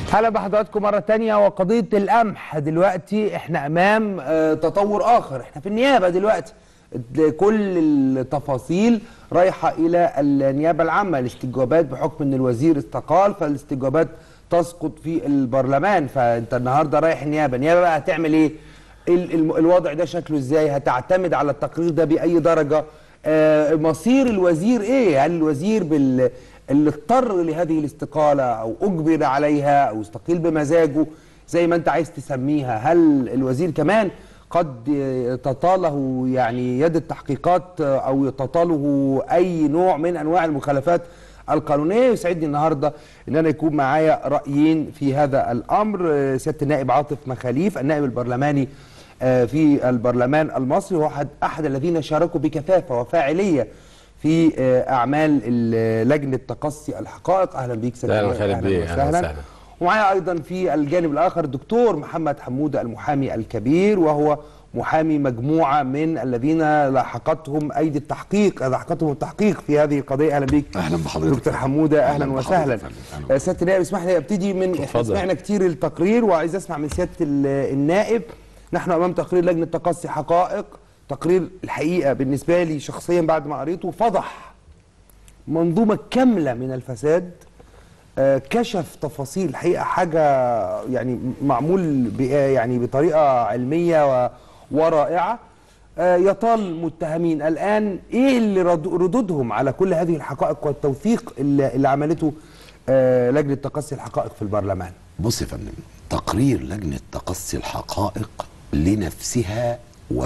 اهلا بحضراتكم مره تانية وقضيه القمح دلوقتي احنا امام آه، تطور اخر احنا في النيابه دلوقتي كل التفاصيل رايحه الى النيابه العامه الاستجوابات بحكم ان الوزير استقال فالاستجوابات تسقط في البرلمان فانت النهارده رايح النيابه النيابه بقى هتعمل ايه ال- الم- الوضع ده شكله ازاي هتعتمد على التقرير ده باي درجه آه، مصير الوزير ايه هل الوزير بال اللي اضطر لهذه الاستقالة أو أجبر عليها أو استقيل بمزاجه زي ما أنت عايز تسميها هل الوزير كمان قد تطاله يعني يد التحقيقات أو تطاله أي نوع من أنواع المخالفات القانونية يسعدني النهاردة أن أنا يكون معايا رأيين في هذا الأمر سيادة النائب عاطف مخاليف النائب البرلماني آه، في البرلمان المصري وهو أحد أحد الذين شاركوا بكثافة وفاعلية في آه، اعمال ال- لجنه تقصي الحقائق اهلا بيك سيدي أهلا خالد بيه، أهلا وسهلا. ومعايا ايضا في الجانب الاخر الدكتور محمد حموده المحامي الكبير وهو محامي مجموعه من الذين لاحقتهم ايدي التحقيق لاحقتهم التحقيق في هذه القضيه اهلا بيك أهلا بحضرتك. دكتور حموده اهلا, أهلا وسهلا بحضرتك. أهلا. آه، سياده النائب اسمح لي ابتدي من احنا اتفضل. سمعنا كتير التقرير وعايز اسمع من سياده ال- النائب نحن امام تقرير لجنه تقصي حقائق تقرير الحقيقه بالنسبه لي شخصيا بعد ما قريته فضح منظومه كامله من الفساد آه، كشف تفاصيل الحقيقه حاجه يعني معمول ب- يعني بطريقه علميه و- ورائعه آه، يطال المتهمين الان ايه اللي رد- ردودهم على كل هذه الحقائق والتوثيق اللي, اللي عملته آه، لجنه تقصي الحقائق في البرلمان بص يا فندم تقرير لجنة تقصي الحقائق لنفسها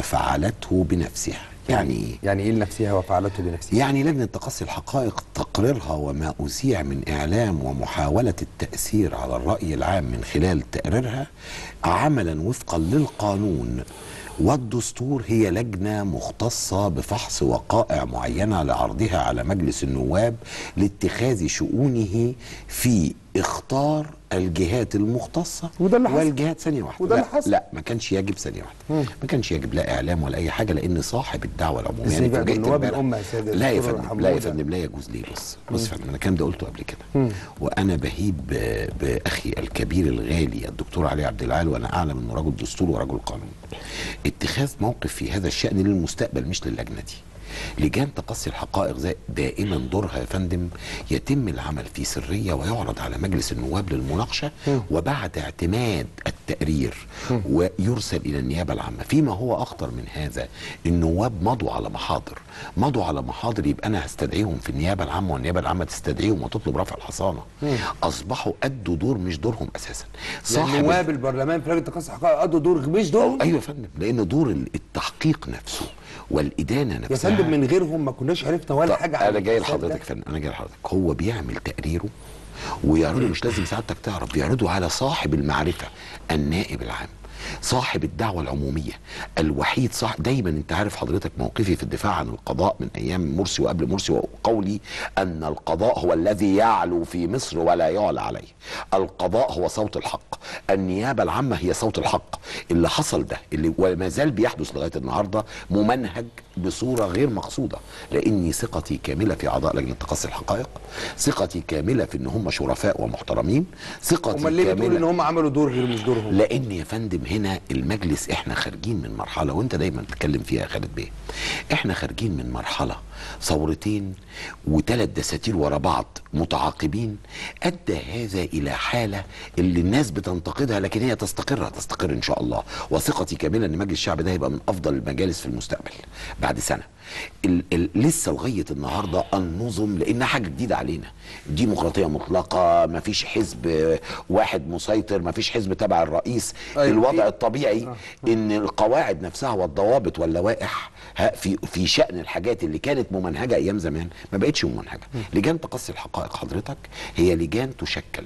وفعلته بنفسها يعني ايه؟ يعني ايه لنفسها وفعلته بنفسها يعني لجنة تقصي الحقائق تقريرها وما أذيع من إعلام ومحاولة التأثير على الرأي العام من خلال تقريرها عملا وفقا للقانون والدستور هي لجنة مختصة بفحص وقائع معينة لعرضها على مجلس النواب لاتخاذ شؤونه في اختار الجهات المختصة وده اللي حصل. والجهات ثانية واحدة وده لا, اللي حصل. لا ما كانش يجب ثانية واحدة ما كانش يجب لا إعلام ولا أي حاجة لأن صاحب الدعوة العمومية إزاي بقى فوجئت بالنواب امبارح- الأمة يا سيدي لا يا الدكتور فندم لا يا حمودة؟ فندم لا يجوز ليه بص بص يا فندم انا الكلام ده قلته قبل كده وانا بهيب ب- باخي الكبير الغالي الدكتور علي عبد العال وانا اعلم انه رجل دستور ورجل قانون اتخاذ موقف في هذا الشان للمستقبل مش للجنه دي لجان تقصي الحقائق زي دائما دورها يا فندم يتم العمل في سريه ويعرض على مجلس النواب للمناقشه وبعد اعتماد التقرير ويرسل الى النيابه العامه فيما هو اخطر من هذا النواب مضوا على محاضر مضوا على محاضر يبقى انا هستدعيهم في النيابه العامه والنيابه العامه تستدعيهم وتطلب رفع الحصانه اصبحوا ادوا دور مش دورهم اساسا يعني نواب البرلمان في لجنه تقصي الحقائق قضوا دور مش دورهم ايوه يا فندم لان دور التحقيق نفسه والادانه يا نفسها فندم من غيرهم ما كناش عرفنا ولا طب حاجه عن انا جاي الفساد ده. لحضرتك يا فندم انا جاي لحضرتك هو بيعمل تقريره ويعرضه مش لازم سعادتك تعرف بيعرضه على صاحب المعرفه النائب العام صاحب الدعوة العمومية الوحيد صح دايما انت عارف حضرتك موقفي في الدفاع عن القضاء من ايام مرسي وقبل مرسي وقولي ان القضاء هو الذي يعلو في مصر ولا يعلى عليه القضاء هو صوت الحق النيابة العامة هي صوت الحق اللي حصل ده اللي وما زال بيحدث لغاية النهاردة ممنهج بصورة غير مقصودة لاني ثقتي كاملة في اعضاء لجنة تقصي الحقائق ثقتي كاملة في ان هم شرفاء ومحترمين ثقتي امال ليه بتقول كاملة ان هم عملوا دور غير مش دورهم لان يا فندم هنا المجلس احنا خارجين من مرحله وانت دايما بتتكلم فيها يا خالد بيه احنا خارجين من مرحله ثورتين وثلاث دساتير ورا بعض متعاقبين ادى هذا الى حاله اللي الناس بتنتقدها لكن هي تستقر هتستقر ان شاء الله وثقتي كامله ان مجلس الشعب ده هيبقى من افضل المجالس في المستقبل بعد سنه ال ال لسه لغايه النهارده النظم لانها حاجه جديده علينا ديمقراطيه مطلقه ما فيش حزب واحد مسيطر ما فيش حزب تبع الرئيس أيوة. الوضع الطبيعي ان القواعد نفسها والضوابط واللوائح ها، في في شان الحاجات اللي كانت ممنهجه ايام زمان ما بقتش ممنهجه لجان تقصي الحقائق حضرتك هي لجان تشكل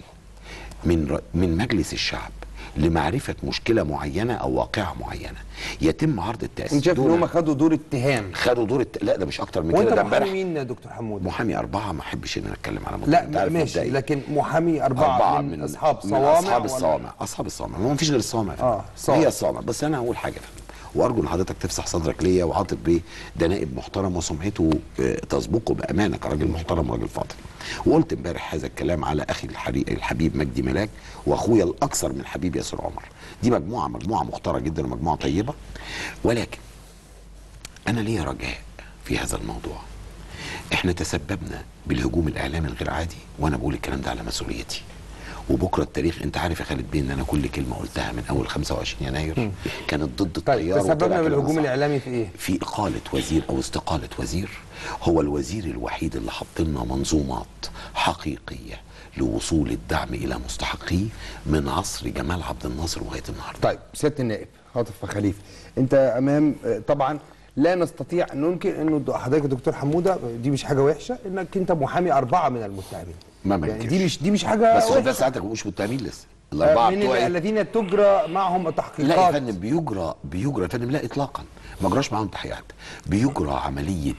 من ر- من مجلس الشعب لمعرفه مشكله معينه او واقعه معينه يتم عرض التاسيس انت شايف ان دون- هم خدوا دور اتهام خدوا دور الت... لا ده مش اكتر من وانت كده ده محامي امبارح مين يا دكتور حمود محامي اربعه ما احبش ان انا اتكلم على موضوع أنت لا عارف ماشي مبدئي. لكن محامي أربعة, أربعة من, من أصحاب من صوامع أصحاب ولا- الصوامع أصحاب الصوامع ما فيش غير الصوامع يا فندم. آه، صوامع. هي الصوامع بس أنا هقول حاجة يا فندم وارجو ان حضرتك تفسح صدرك ليا وعاطف بيه ده نائب محترم وسمعته آه، تسبقه بامانه كراجل محترم وراجل فاضل وقلت امبارح هذا الكلام على اخي الحري- الحبيب مجدي ملاك واخويا الاكثر من حبيب ياسر عمر دي مجموعه مجموعه مختاره جدا ومجموعه طيبه ولكن انا ليا رجاء في هذا الموضوع احنا تسببنا بالهجوم الاعلامي الغير عادي وانا بقول الكلام ده على مسؤوليتي وبكره التاريخ انت عارف يا خالد بيه ان انا كل كلمه قلتها من اول 25 يناير كانت ضد طيب التيار وطلع تسببنا كلام بالهجوم صح. الاعلامي في ايه؟ في إقالة وزير أو استقالة وزير هو الوزير الوحيد اللي حط لنا منظومات حقيقية لوصول الدعم إلى مستحقيه من عصر جمال عبد الناصر لغاية النهاردة طيب سياده النائب عاطف خليفه انت امام آه، طبعا لا نستطيع ان ننكر انه د- حضرتك يا دكتور حموده دي مش حاجه وحشه انك انت محامي اربعه من المتهمين ما يعني بنكرش. دي مش دي مش حاجه بس هو ده وحشه ساعتك مش متهمين لسه آه، الأربعة من بتوعي الذين تجرى معهم لا يا تحقيقات فندم بيجرى بيجرى يا فندم لا اطلاقا ما جراش معاهم تحقيقات بيجرى عمليه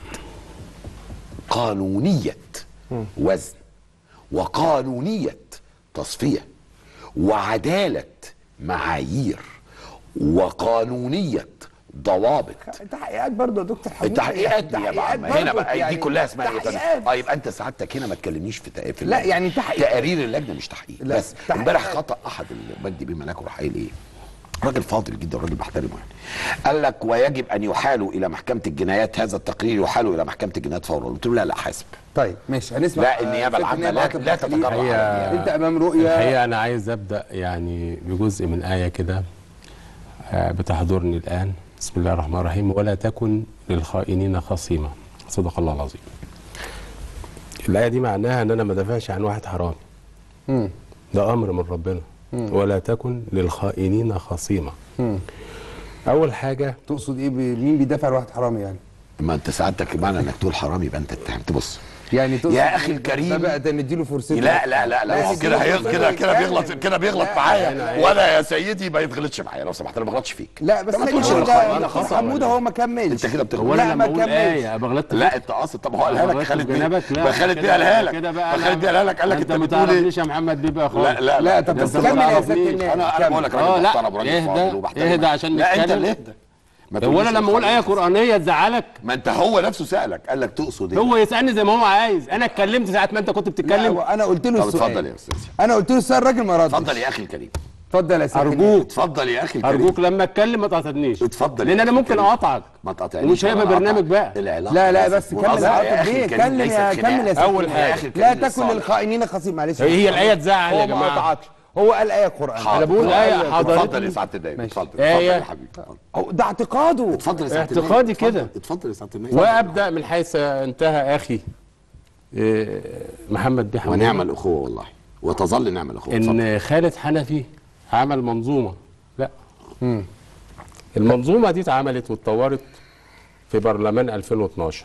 قانونيه وزن وقانونيه تصفيه وعداله معايير وقانونيه ضوابط تحقيقات برضه يا دكتور حموده التحقيقات دي يا تحقيقات معلم هنا برضه بقى يعني دي كلها اسمها ايه يا فندم؟ تحقيقات. اه يبقى انت سعادتك هنا ما تكلمنيش في تق- في لا، اللجنة. يعني تحقيق. تقارير اللجنه مش تحقيق لا، بس تحقيقات. امبارح خطا احد المجدي بيه ملاك وراح قايل ايه؟ راجل فاضل جدا وراجل بحترمه يعني قال لك ويجب ان يحالوا الى محكمه الجنايات هذا التقرير يحالوا الى محكمه الجنايات فورا قلت له لا لا حاسب طيب ماشي هنسمع لا آه، النيابه سيادة العامه النائب لا, عاطف لا خليفة. تتجرأ على الحقيقة- انت امام رؤيه الحقيقة أنا عايز أبدأ يعني بجزء من آية كده آه، بتحضرني الآن بسم الله الرحمن الرحيم ولا تكن للخائنين خصيما صدق الله العظيم الآية دي معناها إن أنا ما دافعش عن واحد حرامي مم. ده أمر من ربنا ولا تكن للخائنين خصيما أول حاجة تقصد ايه ب- مين بيدافع عن واحد حرامي يعني ما انت سعادتك معنى انك تقول حرام يبقى انت اتهمت بص يعني تقصد يا أخي إيه؟ الكريم. ده بقى ده نديله فرصته لا لا لا لا هو نديله كده هي- فرصته كده كده يتكلم. بيغلط كده بيغلط لا، معايا أنا- وانا يا سيدي ما يتغلطش معايا لو سمحت انا ما بغلطش فيك لا بس ما ثانية تقولش واحدة، للخائن. أنا دكتور خطأ حموده ولا هو ما كملش انت كده بتغلط هو لا، أنا ما لما أقول كملش. آية أبقى غلطت لا انت قاصد طب هو قالها لك غلطت خالد في بيه جنابك لا ما خالد كده- بيه قالها لك كده ما بقى خالد بيه قالها لك قال لك انت انت ما بتقول ايه تعرفنيش يا محمد بيه بقى خالص لا لا لا، طب ده بس انت ما كمل يا سيادة تعرفنيش. النائب. انا انا بقول لك اه راجل لا محترم وراجل اهدى فاضل وبحترمك. اهدى عشان لا انت نتكلم. اللي اهدى ما هو تقوليش انا لما اقول الخائن ايه خصيم. قرانيه تزعلك ما انت هو نفسه سالك قال لك تقصد ايه هو يسالني زي ما هو عايز انا اتكلمت ساعه ما انت كنت لا بتتكلم هو انا قلت له طب السؤال اتفضل يا استاذ انا قلت له السؤال الراجل ما ردش اتفضل يا اخي الكريم اتفضل يا سيدي ارجوك اتفضل يا اخي الكريم ارجوك لما اتكلم ما تقاطعنيش اتفضل يا لان انا أخي ممكن الكريم. اقاطعك ما تقاطعنيش ومش هيبقى ولا أقطع. برنامج بقى العلاقه لا لا ليست بس كمل مناظرة يا يا عاطف أخي بيه الكريم، كلم ليست يا خناقة. كمل يا سيدي أول النائب. حاجة. يا أخي لا الكريم تكن للصالح. للخائنين خصيم معلش هي الآية تزعل يا هو ما جماعة. قطعتش هو قال آية قرآن حاضر. أنا بقول هو آية قال- حضرتك. اتفضل يا سعاده النائب ماشي. اتفضل اتفضل آية. يا حبيبي هو ده اعتقاده اتفضل يا سعاده النائب. اعتقادي اتفضل. كده. اتفضل يا سعاده النائب وابدا من حيث انتهى اخي إيه، محمد بيه حمودة. ونعم الاخوه والله وتظل نعم الاخوه اتفضل. ان خالد حنفي عمل منظومه لا المنظومه دي اتعملت واتطورت في برلمان 2012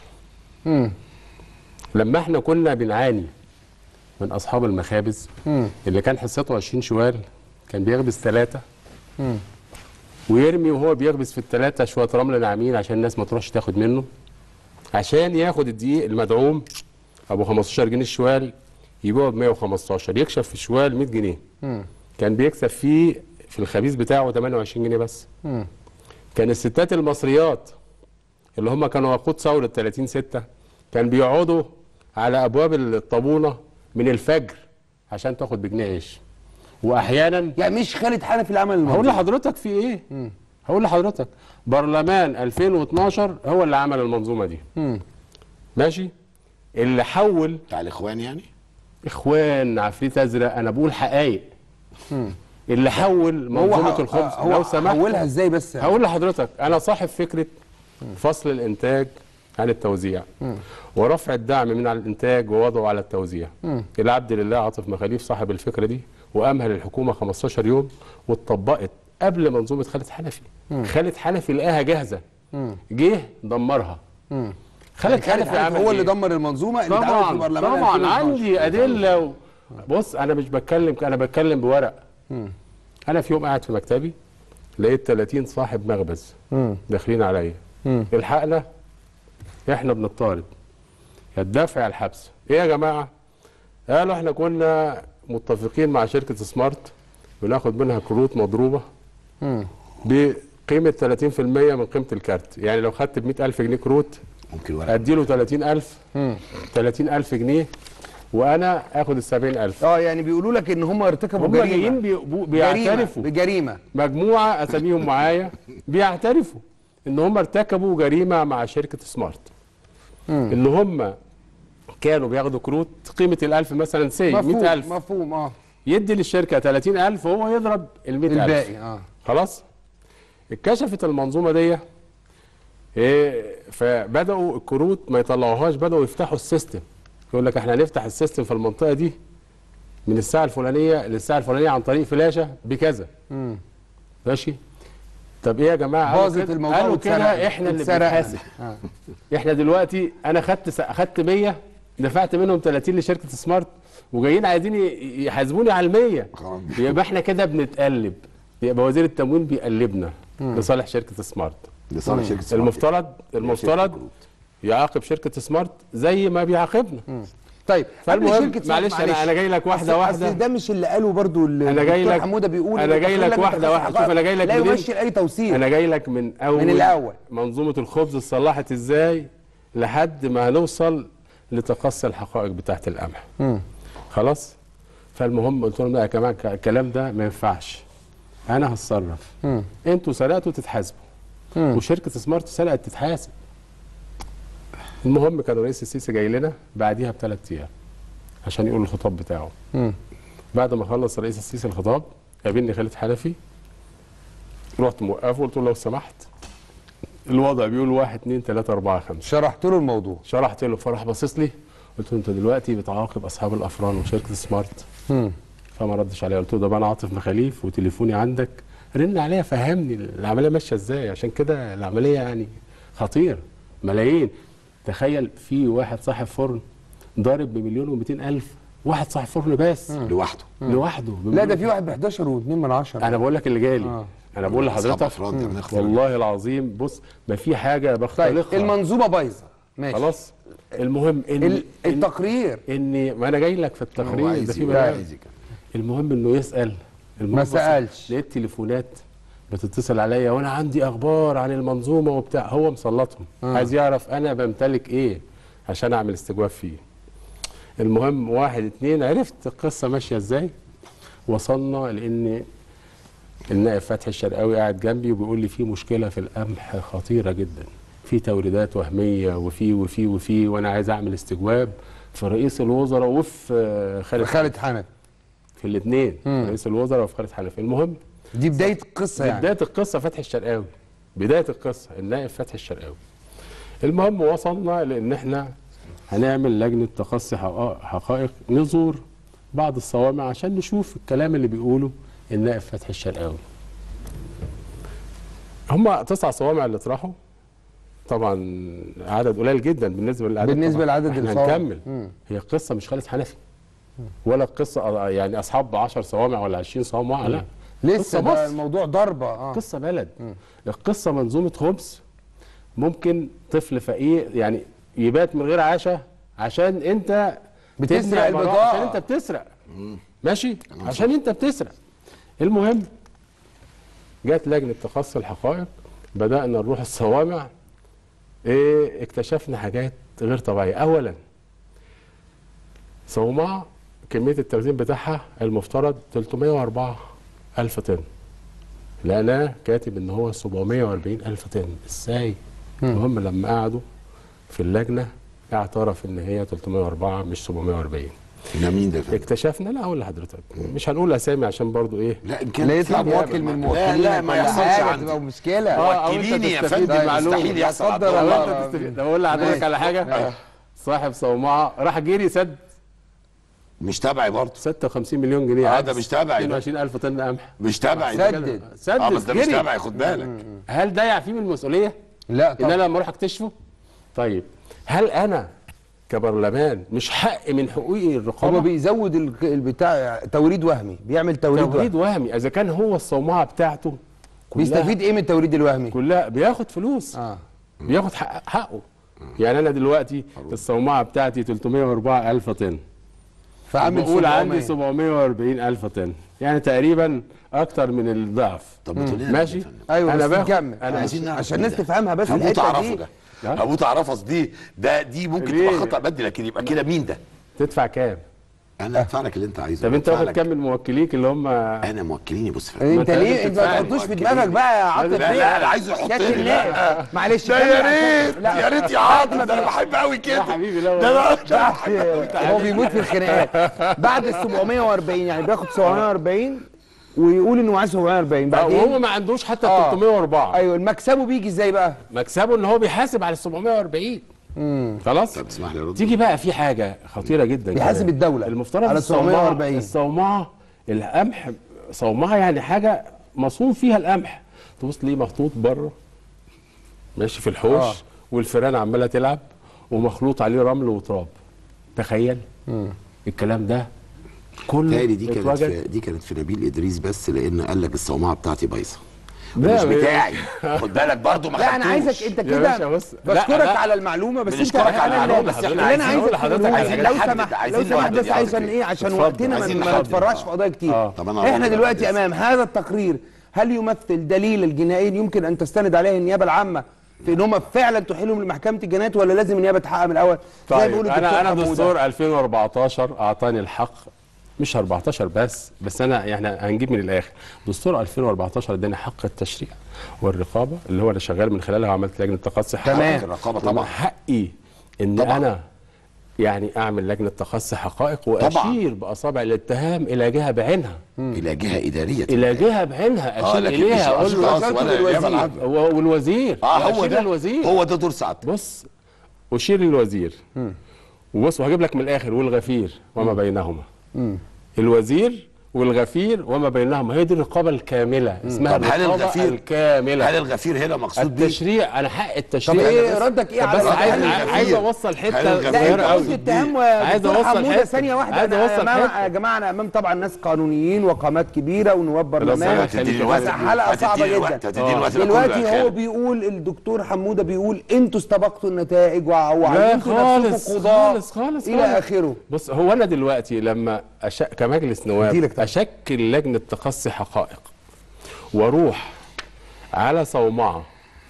لما احنا كنا بنعاني من اصحاب المخابز اللي كان حصته 20 شوال كان بيخبز ثلاثه ويرمي وهو بيخبز في الثلاثه شويه رمل ناعمين عشان الناس ما تروحش تاخد منه عشان ياخد الدقيق المدعوم ابو 15 جنيه الشوال يبيعه ب 115 يكشف في الشوال 100 جنيه كان بيكسب فيه في الخبيز بتاعه 28 جنيه بس كان الستات المصريات اللي هم كانوا وقود ثوره 30 6 كان بيقعدوا على ابواب الطابونه من الفجر عشان تاخد بجنيه عيش واحيانا يعني مش خالد حنفي اللي عمل الموضوع هقول لحضرتك في ايه هقول لحضرتك برلمان 2012 هو اللي عمل المنظومه دي ماشي اللي حول بتاع الاخوان يعني اخوان عفريت ازرق انا بقول حقايق اللي حول منظومه ح- الخبز هو لو سمحت حولها ازاي بس هقول لحضرتك انا صاحب فكره فصل الانتاج عن التوزيع ورفع الدعم من على الانتاج ووضعه على التوزيع العبد لله عاطف مخاليف صاحب الفكره دي وامهل الحكومه 15 يوم واتطبقت قبل منظومه خالد حنفي خالد حنفي لقاها جاهزه جه دمرها خالد خالد حنفي حنفي عمل هو اللي إيه؟ دمر المنظومه اللي اتعملت في طبعا البرلمان طبعا 2012. عندي ادله و... بص انا مش بتكلم انا بتكلم بورق انا في يوم قاعد في مكتبي لقيت 30 صاحب مخبز داخلين عليا الحقنا احنا بنطارد يا الدفع يا الحبس ايه يا جماعه قالوا احنا كنا متفقين مع شركه سمارت بناخد منها كروت مضروبه قيمه 30% من قيمه الكارت يعني لو خدت ب 100000 جنيه كروت ممكن ورقه اديله 30000 30000 جنيه وانا اخد ال 70000 اه يعني بيقولوا لك ان هم ارتكبوا هم جريمه جايين بي- بو- جريمة، بيعترفوا بجريمه مجموعه اساميهم معايا بيعترفوا ان هم ارتكبوا جريمه مع شركه سمارت ان هم كانوا بياخدوا كروت قيمه ال1000 مثلا سي مفهوم 100000 مفهوم اه يدي للشركه 30000 وهو يضرب ال 100000 الباقي اه خلاص اتكشفت المنظومه دي إيه فبداوا الكروت ما يطلعوهاش بداوا يفتحوا السيستم يقول لك احنا هنفتح السيستم في المنطقه دي من الساعه الفلانيه للساعه الفلانيه عن طريق فلاشه بكذا ماشي طب ايه يا جماعه قالوا باظت كده- الموضوع قالوا واتسرقنا. كده احنا اللي اتسرقنا. بنحاسب آه. احنا دلوقتي انا خدت س- خدت 100 دفعت منهم 30 لشركه سمارت وجايين عايزين ي- يحاسبوني على ال 100 حرام. يبقى احنا كده بنتقلب يبقى وزير التموين بيقلبنا لصالح شركه سمارت لصالح شركه سمارت. المفترض شركة المفترض كروت. يعاقب شركه سمارت زي ما بيعاقبنا طيب فالمهم، قبل شركة معلش، سمارت، أنا- أنا جاي لك واحدة أصل- واحدة. أصل ده مش اللي قاله برضو ال- أنا جاي الدكتور لك- حموده بيقول أنا إن جاي التقرير لك لجنة واحدة الحقائق واحدة. شوف أنا جاي لك لا منين. يمشي اي توصيل انا جاي لك من اول الأول. منظومه الخبز اتصلحت ازاي لحد ما هنوصل لتقصي الحقائق بتاعه القمح خلاص فالمهم قلت لهم لا يا جماعه الك- الكلام ده ما ينفعش انا هتصرف انتوا سرقتوا تتحاسبوا وشركه سمارت سرقت تتحاسب المهم كان رئيس السيسي جاي لنا بعديها بثلاث ايام عشان يقول الخطاب بتاعه بعد ما خلص رئيس السيسي الخطاب قابلني خالد حنفي رحت موقفه قلت له لو سمحت الوضع بيقول واحد اتنين تلاته اربعه خمسه شرحت له الموضوع شرحت له فراح باصص لي قلت له انت دلوقتي بتعاقب اصحاب الافران وشركه سمارت فما ردش عليا قلت له ده بقى انا عاطف مخاليف وتليفوني عندك رن عليا فهمني العمليه ماشيه ازاي عشان كده العمليه يعني خطير ملايين تخيل في واحد صاحب فرن ضارب بمليون و الف واحد صاحب فرن بس لوحده لوحده لا بمليون ده في واحد ب 11 و2 من 10 انا بقول لك اللي جالي آه. انا بقول أصحاب لحضرتك أفراد ده بنختار. والله العظيم بص ما في حاجه طيب بختلقها المنظومه بايظه ماشي خلاص المهم ان ال- إن- التقرير ان ما انا جاي لك في هو التقرير ده عايز في يقول- بلاغ عايز يكمل. المهم انه يسال المهم بص- سألش. لقيت تليفونات بتتصل عليا وانا عندي اخبار عن المنظومه وبتاع هو مسلطهم آه. عايز يعرف انا بمتلك ايه عشان اعمل استجواب فيه المهم واحد اتنين عرفت القصه ماشيه ازاي وصلنا لان النائب فتحي الشرقاوي قاعد جنبي وبيقول لي في مشكله في القمح خطيره جدا في توريدات وهميه وفي وفي وفي وانا عايز اعمل استجواب في رئيس الوزراء وفي آه، خالد خالد حنفي في الاثنين رئيس الوزراء وفي خالد حنفي المهم دي بدايه القصه في يعني بدايه القصه فتحي الشرقاوي بدايه القصه النائب فتحي الشرقاوي المهم وصلنا لان احنا هنعمل لجنه تقصي حقائق- حقائق نزور بعض الصوامع عشان نشوف الكلام اللي بيقوله النائب فتحي الشرقاوي هم تسع صوامع اللي اتراحوا طبعا عدد قليل جدا بالنسبه للعدد بالنسبة طبعاً. لعدد احنا الصوامع. هنكمل مم. هي قصه مش خالد حنفي ولا قصه يعني اصحاب 10 صوامع ولا 20 صومعه لا لسه قصة ده مصر. الموضوع ضربه اه قصه بلد القصه منظومه خبز ممكن طفل فقير يعني يبات من غير عشاء عشان انت بتسرق تبني عمارات، البضاعة. عشان انت بتسرق ماشي عشان انت بتسرق المهم جت لجنه تقصي الحقائق بدانا نروح الصوامع ايه اكتشفنا حاجات غير طبيعيه اولا صومعه كميه التخزين بتاعها المفترض 304 الف طن لا انا كاتب ان هو 740 الف طن ازاي المهم لما قعدوا في اللجنه اعترف ان هي 304 مش 740 ده مين ده فندم؟ اكتشفنا لا اقول لحضرتك مش هنقول اسامي عشان برضو ايه لا ان كان لا يطلع في- موكل من لا موكلين لا ما يحصلش تبقى عندي مشكله آه، أو أنت وكليني يا تستفيد فندم بمعلومة. مستحيل يحصل لا قدر عندنا. الله. لو انت تستفيد- لو اقول لحضرتك ماشي. على حاجه صاحب صومعه راح جري سد مش تبعي برضه 56 مليون جنيه آه، عجز. ده مش تبعي ده. 22 الف طن قمح مش تبعي ده. سدد سدد اه بس ده مش جري. تبعي خد بالك هل ده يعفيه من المسؤوليه لا ان طبعا انا لما اروح اكتشفه طيب هل انا كبرلمان مش حق من حقوقي هو الرقابه بيزود ال- البتاع توريد وهمي بيعمل توريد, توريد وهمي وهمي اذا كان هو الصومعه بتاعته كلها بيستفيد ايه من التوريد الوهمي كلها بياخد فلوس اه بياخد حق حقه يعني انا دلوقتي الصومعه بتاعتي 304 الف طن فعامل بقول 700. عندي 740 الف طن يعني تقريبا اكتر من الضعف طب ما تقول لنا ماشي يا فندم. ايوه انا بس باخد نكمل انا عايزين نعرف عشان مين الناس ده. تفهمها بس هموت الحته اعرفه دي ده هموت اعرفه أصل دي ده دي ممكن ليه؟ تبقى خطا بدي لكن يبقى كده مين ده؟ تدفع كام انا ادفع لك اللي انت عايزه طب انت أدفع واخد لك. كام من موكليك اللي هم انا موكليني بص فندم. انت ما انت ليه لازم انت ما تدفعني. تحطوش في دماغك بقى يا عاطف لا، لا، ليه؟ أنا عايزه يحط كاتب لي. ليه؟ معلش ده كمل يا عشان- ريت لا. يا ريت يا عاطف ده انا بحب قوي كده يا حبيبي لا ده والله. انا ده أنا بحب قوي هو بيموت في الخناقات بعد ال 740 يعني بياخد 740 ويقول انه معاه 740 وهو بعدين ما عندوش حتى آه. 304 ايوه المكسبه بيجي ازاي بقى؟ مكسبه ان هو بيحاسب على ال 740 خلاص طب اسمح لي ارد تيجي بقى في حاجه خطيره جدا بيحاسب كمان. الدولة المفترض على الصومعة 740. الصومعه القمح صومعه يعني حاجه مصون فيها القمح تبص ليه محطوط بره ماشي في الحوش آه. والفيران عماله تلعب ومخلوط عليه رمل وتراب تخيل الكلام ده كله تالي دي كانت اتوجد. في دي كانت في نبيل ادريس بس لان قال لك الصومعه بتاعتي بايظه لا، مش ما- بتاعي خد بالك برضو ما لا انا خدتوش. عايزك انت يا باشا كده بص. لا، بشكرك لا. على المعلومه بس انت بنشكرك على أنا المعلومة، اللي- بس احنا اللي انا عايزين عايزك نقول لحضرتك تقوله عايزين لو نحدد، سمحت عايزين لو سمحت نحدد بس يا عشان عاطف. ايه عشان اتفضل. وقتنا ما عايزين ما نحدد. نتفرعش في قضايا كتير آه. طب أنا احنا هقول دلوقتي لك. امام هذا التقرير هل يمثل دليل الجنائي يمكن ان تستند عليه النيابه العامه في ان هم فعلا تحيلهم لمحكمه الجنايات ولا لازم النيابه تحقق من الاول زي ما طيب بيقول انا انا حمودة. دستور 2014 اعطاني الحق مش 14 بس بس انا يعني هنجيب من الاخر دستور 2014 اداني حق التشريع والرقابه اللي هو انا شغال من خلالها وعملت لجنه تقصي حقائق تمام. الرقابه طبعا طبعا حقي ان طبعا. انا يعني اعمل لجنه تقصي حقائق واشير باصابع الاتهام الى جهه بعينها الى جهه اداريه الى جهه بعينها اه اشير لكن اليها مش اقول له اشخاص ولا الوزير. النيابه العامه هو- والوزير اه هو وأشير ده للوزير هو ده دور سعادتك بص أشير للوزير وبص وهجيب لك من الآخر والغفير وما بينهما الوزير والغفير وما بينهما هي دي الرقابة الكاملة اسمها طب هل الرقابة الغفير- الكاملة هل الغفير هنا مقصود بيه التشريع أنا حق طب التشريع ايه ردك ايه طب على بس رد عايز هل الغفير- عايز اوصل هل حته الغفير لا انت صغيره قلت قوي اتهام عايز دكتور اوصل حموده حته ثانيه واحده عايز أنا اوصل أمام- حته يا جماعه انا امام طبعا ناس قانونيين وقامات كبيره ونواب برلمان ربنا يخليك. بس حلقه صعبه هتديني الوقت- جدا هتديني الوقت ده كله دلوقتي يا هو خالد. بيقول الدكتور حموده بيقول انتوا استبقتوا النتائج وع- لا وعينتوا خالص نفسكم قضاه خالص خالص الى خالص. اخره بص هو انا دلوقتي لما أش... كمجلس نواب أديلك طبعا. اشكل لجنه تقصي حقائق واروح على صومعه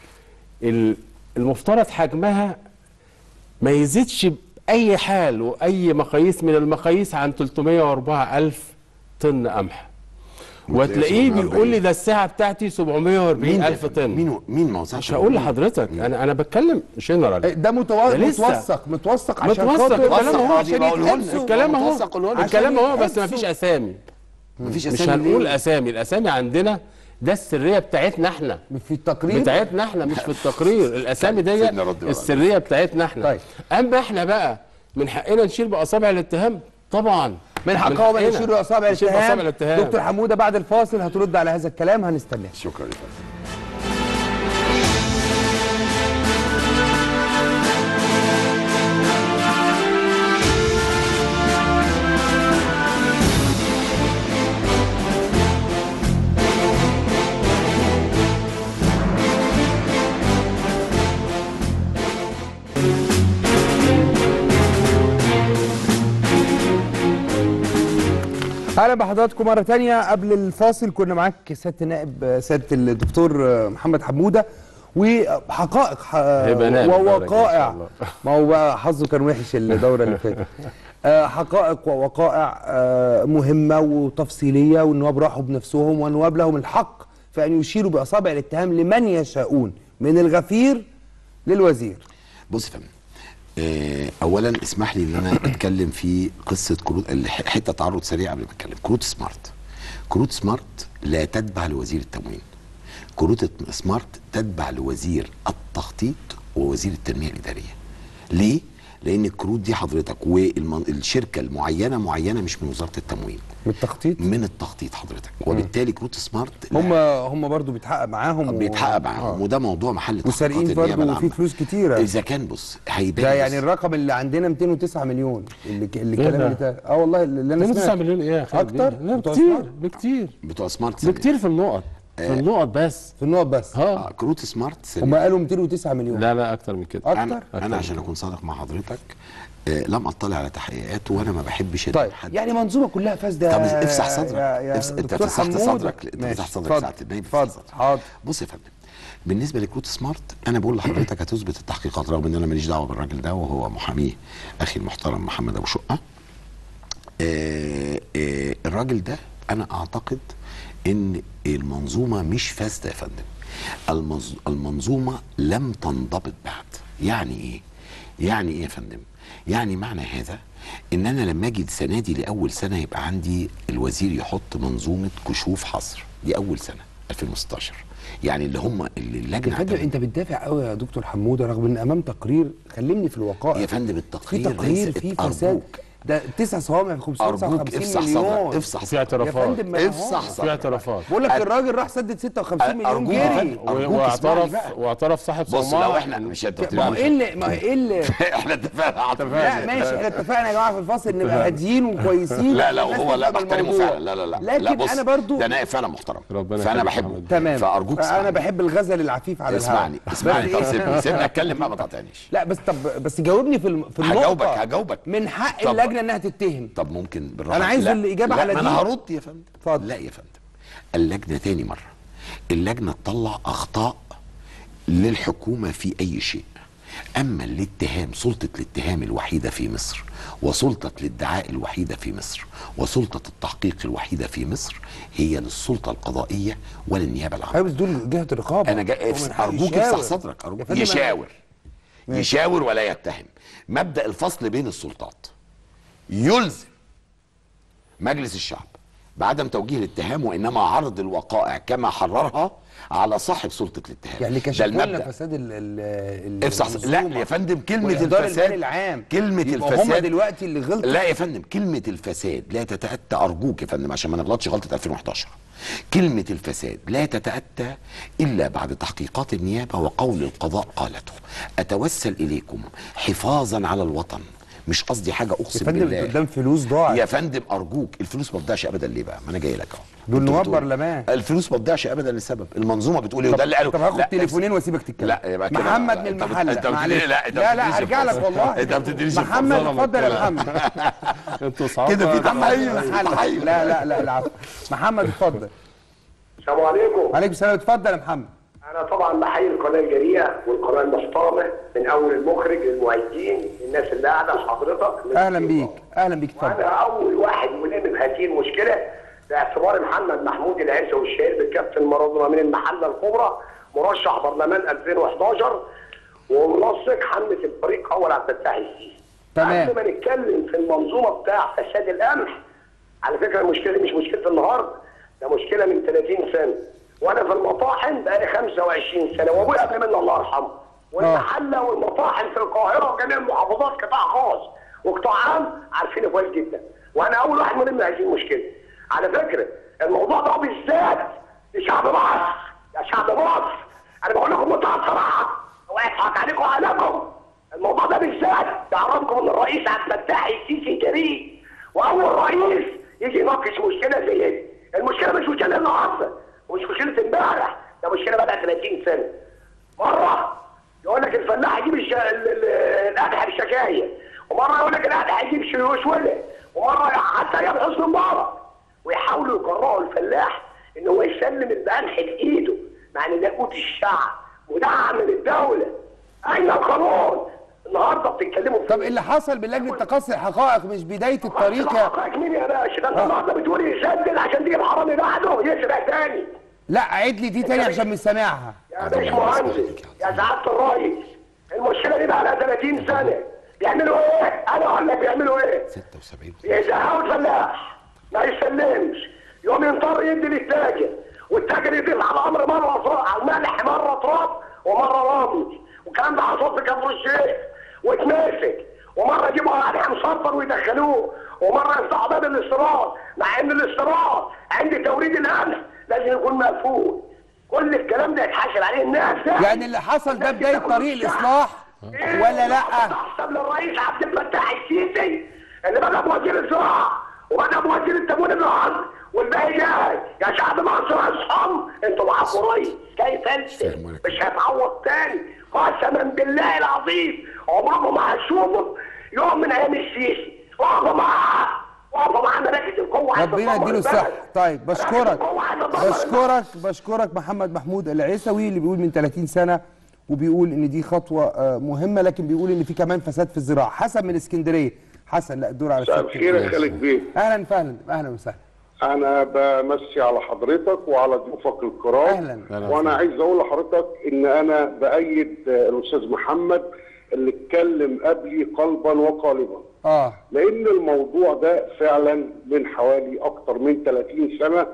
ال- المفترض حجمها ما يزيدش باي حال واي مقاييس من المقاييس عن 304 الف طن قمح وتلاقيه 740. بيقول لي ده الساعه بتاعتي 740 مين الف طن مين مين ما وزعش مش هقول لحضرتك انا انا بتكلم جنرال ده متو... ده لسه. متوثق متوثق عشان متوثق خاطر الكلام اهو عشان بقوله لنا. يتحبسوا. الكلام اهو متوثق قوله لنا. الكلام اهو بس ما يتحبسوا. فيش اسامي مفيش مش أسامي هنقول ليه؟ اسامي الاسامي عندنا ده السريه بتاعتنا احنا في التقرير بتاعتنا احنا مش في التقرير الاسامي دي سيبنا رد بقى. السريه بتاعتنا احنا طيب. اما احنا بقى من حقنا نشيل باصابع الاتهام طبعا من حقهم ان حقنا يشيلوا اصابع نشيل بأصابع الاتهام الاتهام دكتور حموده بعد الفاصل هترد على هذا الكلام هنستناه شكرا يا فندم اهلا بحضراتكم مره تانية قبل الفاصل كنا معاك سياده النائب سياده الدكتور محمد حموده وحقائق ح- هيبقى نائب المرة الجاية إن شاء ووقائع الله. ما هو بقى حظه كان وحش الدوره اللي فاتت آه، حقائق ووقائع آه، مهمه وتفصيليه والنواب راحوا بنفسهم والنواب لهم الحق في ان يشيروا باصابع الاتهام لمن يشاءون من الغفير للوزير بص يا فندم آه، اولا اسمح لي ان انا اتكلم في قصه كروت الح- حته تعرض سريع قبل ما اتكلم كروت سمارت كروت سمارت لا تتبع لوزير التموين كروت سمارت تتبع لوزير التخطيط ووزير التنميه الاداريه ليه لان الكروت دي حضرتك والشركه المعينه معينه مش من وزاره التموين من التخطيط من التخطيط حضرتك وبالتالي كروت سمارت لا هم هم برضو بيتحقق معاهم و- بيتحقق معاهم آه. وده موضوع محل تحقيقات وسارقين النيابة برضو العامة. وفي فلوس كتيره اذا كان بص هيبان ده بس. يعني الرقم اللي عندنا 209 مليون اللي اللي إيه الكلام ده؟ اللي تا- اه والله اللي انا 9 سمعت مليون ايه يا خالد أكتر؟ لا بتوع بكتير سمارت؟ بكتير بتوع سمارت ثانية. بكتير في النقط في النقط بس في النقط بس اه آه كروت سمارت سريع. هم قالوا 209 مليون لا لا اكتر من كده أكتر؟ انا انا عشان اكون صادق مع حضرتك آه لم اطلع على تحقيقات وانا ما بحبش طيب حد يعني منظومه كلها فاسده طب افسح يا- صدرك يا- يا افس... انت دكتور فتحت حمود. صدرك انت ماشي، فتحت صدرك اتفضل. ساعه النايب فتحت اتفضل صدرك. حاضر بص يا فندم بالنسبه لكروت سمارت انا بقول لحضرتك هتثبت التحقيقات رغم ان انا ماليش دعوه بالراجل ده وهو محاميه اخي المحترم محمد ابو شقه آه آه الراجل ده انا اعتقد ان المنظومه مش فاسده يا فندم المنظ... المنظومه لم تنضبط بعد يعني ايه يعني ايه يا فندم يعني معنى هذا ان انا لما اجي السنه دي لاول سنه يبقى عندي الوزير يحط منظومه كشوف حصر دي اول سنه 2016 يعني اللي هم اللي يا اللجنه فندم اعتمدت- انت بتدافع قوي يا دكتور حموده رغم ان امام تقرير خلمني في الوقائع يا فندم في التقرير تقرير ليس- فيه أرجوك. فساد ده تسع صوامع في ارجوك 559 افسح مليون صدرك افسح وفي صدرك. اعترافات يا فندم ما هو- افسح في صدرك اعترافات بقول لك أ- الراجل راح سدد 56 مليون أرجوك يا جنيه فندم. و- أرجوك اسمعني واعترف بقى. واعترف صاحب بص صومعة لو احنا مش انت ما هو ايه اللي ما هو ايه اللي احنا اتفقنا على لا ماشي احنا اتفقنا يا جماعه في الفصل نبقى هاديين وكويسين لا لا والناس وهو لا تفهم بحترمه الموضوع. فعلا لا لا لا لكن لا بص انا برضو ده نائب فعلا محترم ربنا فانا يخليك يا بحبه محمد. تمام فارجوك انا اسمعني. بحب الغزل العفيف على الهواء اسمعني بس اسمعني طب إيه؟ سيبني سيبني اتكلم بقى ما تقاطعنيش لا بس طب بس جاوبني في الم- في النقطه هجاوبك هجاوبك من حق طب- اللجنه انها تتهم طب ممكن بالراحه أنا عايز لا. الإجابة لا على ما دي. انا هرد يا فندم اتفضل. لا يا فندم اللجنه تاني مره اللجنه تطلع اخطاء للحكومه في اي شيء اما الاتهام سلطه الاتهام الوحيده في مصر وسلطه الادعاء الوحيده في مصر وسلطه التحقيق الوحيده في مصر هي للسلطه القضائيه وللنيابه العامه ايوه بس دول جهه الرقابه انا جاي هو من حقه ارجوك يشاور. افسح صدرك يا ارجوك فندم أنا- يشاور ماشي. يشاور ولا يتهم مبدا الفصل بين السلطات يلزم مجلس الشعب بعدم توجيه الاتهام وانما عرض الوقائع كما حررها على صاحب سلطه الاتهام يعني ده كشفوا لنا المبدا فساد ال ال ال- افسح لا المنظومة يا فندم كلمه وإهدار الفساد المال العام كلمه يبقى الفساد هم دلوقتي اللي غلطوا لا يا فندم كلمة الفساد لا تتأتى أرجوك يا فندم عشان ما نغلطش غلطة 2011 كلمة الفساد لا تتأتى إلا بعد تحقيقات النيابة وقول القضاء قالته أتوسل إليكم حفاظا على الوطن مش قصدي حاجة يا أقسم فندم بالله قدام فلوس ضاعت يا فندم أرجوك الفلوس ما بتضيعش أبدا ليه بقى؟ ما أنا جاي لك أهو دول أنت نواب بتقول- برلمان. الفلوس ما بتضيعش أبدا لسبب المنظومة بتقول إيه وده اللي قاله طب هاخد لا، تليفونين واسيبك تتكلم لا يبقى كده محمد لا، من أنت بت- المحل أنت بتديني- معلش. لا، أنت لا لا بتدينيش هرجع لك الفرصة. والله أنت بتدينيش محمد الفرصة. اتفضل يا محمد انتوا صعب كده في محمد تحيز من المحل. تحيز. لا لا لا العفو محمد اتفضل السلام عليكم عليكم السلام اتفضل يا محمد انا طبعا بحيي القناه الجريئه والقناه المحترمه من اول المخرج للمعدين الناس اللي قاعده لحضرتك اهلا بيك اهلا بيك اتفضل وانا اول واحد ملم بهذه المشكله باعتبار محمد محمود العيسى والشهير بالكابتن مارادونا من المحله الكبرى مرشح برلمان 2011 ومنسق حمله الفريق اول عبد الفتاح السيسي تمام. قبل ما نتكلم في المنظومه بتاع فساد القمح على فكره المشكله دي مش مشكله النهارده ده مشكله من 30 سنه وانا في المطاحن بقالي 25 سنه وابويا قبل مني الله يرحمه والمحله والمطاحن في القاهره وجميع المحافظات قطاع خاص وقطاع عام عارفينه كويس جدا وانا اول واحد ملم بهذه المشكله على فكره الموضوع ده بالذات لشعب مصر يا شعب مصر انا بقول لكم منتهى الصراحه هو يضحك عليكم عليكم الموضوع ده بالذات تعرفكم ان الرئيس عبد الفتاح السيسي جريء واول رئيس يجي يناقش مشكله زي دي المشكله مش مشكله النهارده ومش مشكله امبارح ده مشكله بقى 30 سنه مره يقول لك الفلاح يجيب الش... ال- ال- القدح بالشكايه ومره يقول لك القدح يجيب شوله ومره حتى ايام حسني مبارك ويحاولوا يقرروا الفلاح ان هو يسلم القمح بايده مع ان ده قوت الشعب ودعم من الدوله اين القانون؟ النهارده بتتكلموا في طب اللي حصل بلجنه تقصي الحقائق مش بدايه الطريق يا حقائق مين يا باشا؟ ده انت النهارده بتقول يسدد عشان تجيب حرامي بعده يسرق تاني لا عيد لي دي تاني عشان مش سامعها يا باش مهندس يا سعاده الرئيس المشكله دي بقى لها 30 سنه بيعملوا ايه؟ انا اقول لك بيعملوا ايه؟ 76 يزهقوا الفلاح ما يسلمش يوم ينطر يدي للتاجر والتاجر يضيف على الامر مره تراب على الملح مره تراب ومره رمل والكلام ده حصل في كفر الشيخ واتمسك ومره يجيبوا على مصفر ويدخلوه ومره يفتحوا باب الاستيراد مع ان الاستيراد عند توريد القمح لازم يكون مقفول كل الكلام ده يتحاسب عليه الناس ده يعني اللي حصل ده بدايه طريق الاصلاح ولا لا احسب للرئيس عبد الفتاح السيسي اللي بدا بوزير الزراعه وبدا بوزير التموين الارض والباقي جاي يا شعب مصر اصحاب انتوا معاكم رئيس جاي فلسف فاهم مش هيتعوض تاني قسما بالله العظيم عمركم ما هتشوفوا يوم من ايام السيسي اقفوا معاه اقفوا معاه مراكز القوه عايزة ربنا تدمر يديله الصحه البلد. طيب مراكز بشكرك القوة عايزة تدمر البلد. بشكرك بشكرك محمد محمود العيسوي اللي بيقول من 30 سنه وبيقول ان دي خطوه آه، مهمه لكن بيقول ان في كمان فساد في الزراعه حسن من اسكندريه حسن لا الدور على مساء سيادة الخير يا الرئيس. خالد بيه اهلا فهلا اهلا وسهلا انا بمسي على حضرتك وعلى ضيوفك الكرام أهلاً. أهلاً وانا وسهلاً. عايز اقول لحضرتك ان انا بايد آه، الاستاذ محمد اللي اتكلم قبلي قلبا وقالبا اه لان الموضوع ده فعلا من حوالي اكتر من 30 سنه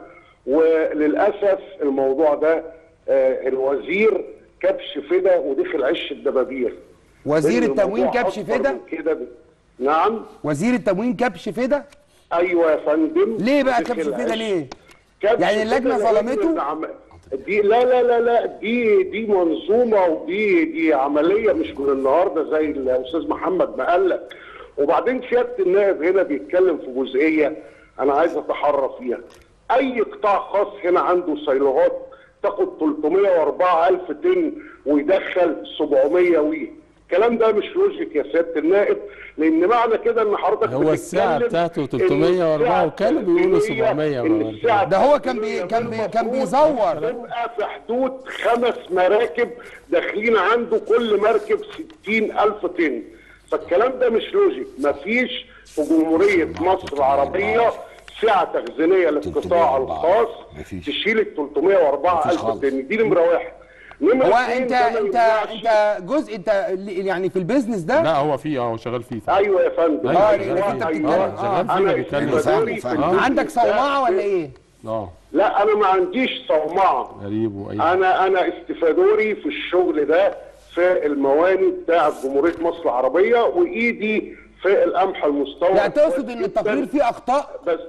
وللاسف الموضوع ده آه، الوزير كبش فدا ودخل عش الدبابير وزير لأن التموين الموضوع كبش أكبر فدا من كده ب- نعم وزير التموين كبش فدا ايوه يا فندم ليه بقى دخل كبش فدا عش. ليه كبش يعني اللجنة فدا لأن ظلمته؟ العم- دي لا لا لا لا دي دي منظومه ودي دي عمليه مش من النهارده زي الاستاذ محمد ما قال لك وبعدين سياده النائب هنا بيتكلم في جزئيه انا عايز اتحرى فيها اي قطاع خاص هنا عنده سيلوهات تاخد 304000 طن ويدخل 700 وي الكلام ده مش لوجيك يا سياده النائب لان معنى كده ان حضرتك هو الساعة بتتكلم بتاعته إن 304 الساعة وكانوا بيقولوا التسجيلية 700 إن ولا الساعة ده هو كان بي- التسجيلية كان بي- كان المفروض بيزور. تبقى في حدود خمس مراكب داخلين عنده كل مركب 60000 طن فالكلام ده مش لوجيك مفيش في جمهورية مصر العربية سعة تخزينية للقطاع 304. الخاص مفيش. تشيل ال 304000 مفيش خالص. طن دي نمرة واحد نمرة هو اتنين انت ده ما انت يمنعش- انت جزء انت اللي- يعني في البيزنس ده لا هو فيه اه هو شغال فيه ايوه يا فندم أيوة، آه، شغال لأنك فيه. أنت آه، بتتكلم. شغال فيه أنا بيتكلم استفادوري فاهم، في فاهم. الجزء عندك ده. صومعه ولا ايه؟ اه لا انا ما عنديش صومعه غريب واي انا انا استفادوري في الشغل ده في المواني بتاعه جمهوريه مصر العربيه وايدي في القمح المستورد يعني تقصد ان كويس التقرير جداً. فيه اخطاء بس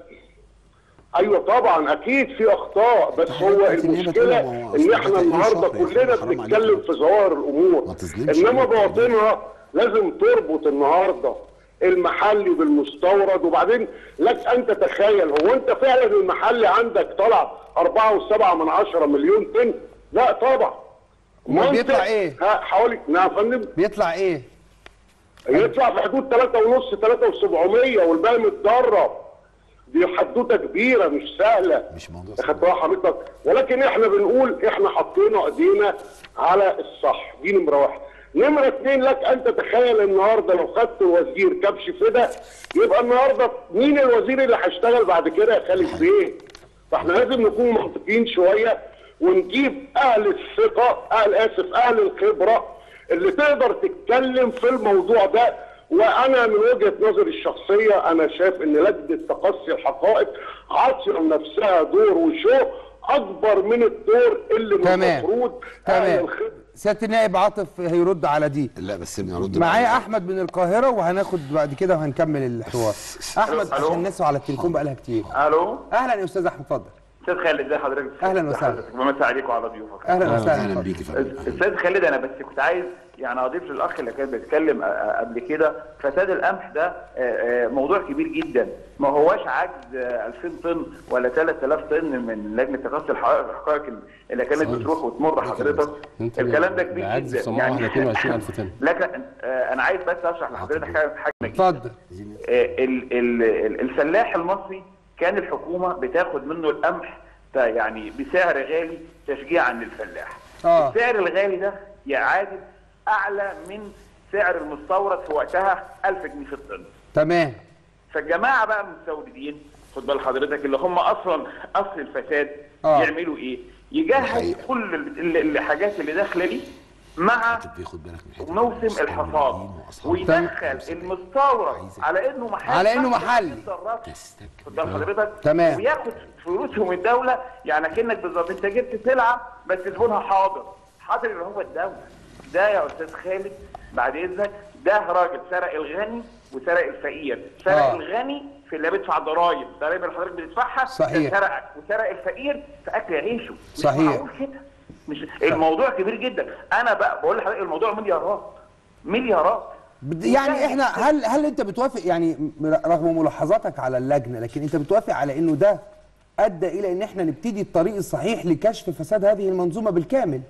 ايوه طبعا اكيد في اخطاء بس هو حضرتك إن هي المشكله بتقول ما هو ان أصل احنا ده تقرير النهارده شهري، كلنا حرام عليك. بنتكلم في ظواهر الامور ما تظلمش انما التقرير. باطنها لازم تربط النهارده المحلي بالمستورد وبعدين لك ان تتخيل هو انت فعلا المحلي عندك طلع 4.7 من عشرة مليون طن لا طبعا أمال منتج- بيطلع إيه؟ ها حوالي نعم يا فندم بيطلع ايه؟ يطلع في حدود 3 ونص 3 و700 والباقي متدرب دي حدوته كبيره مش سهله مش موضوع اخدت بقى حضرتك ولكن احنا بنقول احنا حطينا ايدينا على الصح دي نمره واحد نمره اثنين لك ان تتخيل النهارده لو خدت الوزير كبش فدا يبقى النهارده مين الوزير اللي هيشتغل بعد كده يا خالد بيه؟ فاحنا لازم نكون منطقيين شويه ونجيب اهل الثقه اهل اسف اهل الخبره اللي تقدر تتكلم في الموضوع ده وانا من وجهه نظري الشخصيه انا شايف ان لجنه تقصي الحقائق عاطيه لنفسها دور وشو اكبر من الدور اللي تمام المفروض اهل تمام الخبره سياده النائب عاطف هيرد على دي لا بس سيبني ارد معايا بقى. احمد من القاهره وهناخد بعد كده وهنكمل الحوار احمد ألو. عشان الناس على التليفون بقالها كتير الو اهلا يا استاذ احمد اتفضل استاذ خالد ازي حضرتك أهلاً وسهلا. حضرتك بمسي عليك وعلى ضيوفك اهلا اهلا وسهلا بيك يا فندم أهلاً. استاذ خالد انا بس كنت عايز يعني اضيف للاخ اللي كان بيتكلم أ- أ- قبل كده فساد القمح ده آه، آه، موضوع كبير جدا ما هواش عجز آه، 2000 طن ولا 3000 طن من لجنه تقصي الحقائق الحقائق اللي كانت بتروح وتمر حضرتك انت الكلام ده كبير عجز جدا صناعة 22000 طن لكن آه، انا عايز بس اشرح لحضرتك حاجه حاجه اتفضل آه، ال- ال- ال- الفلاح المصري كان الحكومه بتاخد منه القمح ده يعني بسعر غالي تشجيعا للفلاح. آه. السعر الغالي ده يعادل اعلى من سعر المستورد في وقتها 1000 جنيه في الطن. تمام فالجماعه بقى المستوردين خد بال حضرتك اللي هم اصلا اصل الفساد آه. يعملوا ايه؟ يجهز الحقيقة. كل ال- ال- الحاجات اللي داخله دي مع بياخد بالك من حته موسم الحصاد ويدخل المستورد على انه محل على إنه محلي. خد بال حضرتك تمام. وياخد فلوسه من الدوله يعني كانك بالظبط انت جبت سلعه بس زبونها حاضر حاضر اللي هو الدوله ده يا استاذ خالد بعد اذنك ده راجل سرق الغني وسرق الفقير سرق آه. آه. الغني في اللي بيدفع ضرائب ضرائب اللي حضرتك بتدفعها صحيح. ده سرقك وسرق الفقير في اكل عيشه مش صحيح. معقول كده مش الموضوع كبير جدا انا بقى بقول لحضرتك الموضوع مليارات مليارات بد- يعني احنا هل هل انت بتوافق يعني م- رغم ملاحظاتك على اللجنه لكن انت بتوافق على انه ده ادى الى ان احنا نبتدي الطريق الصحيح لكشف فساد هذه المنظومه بالكامل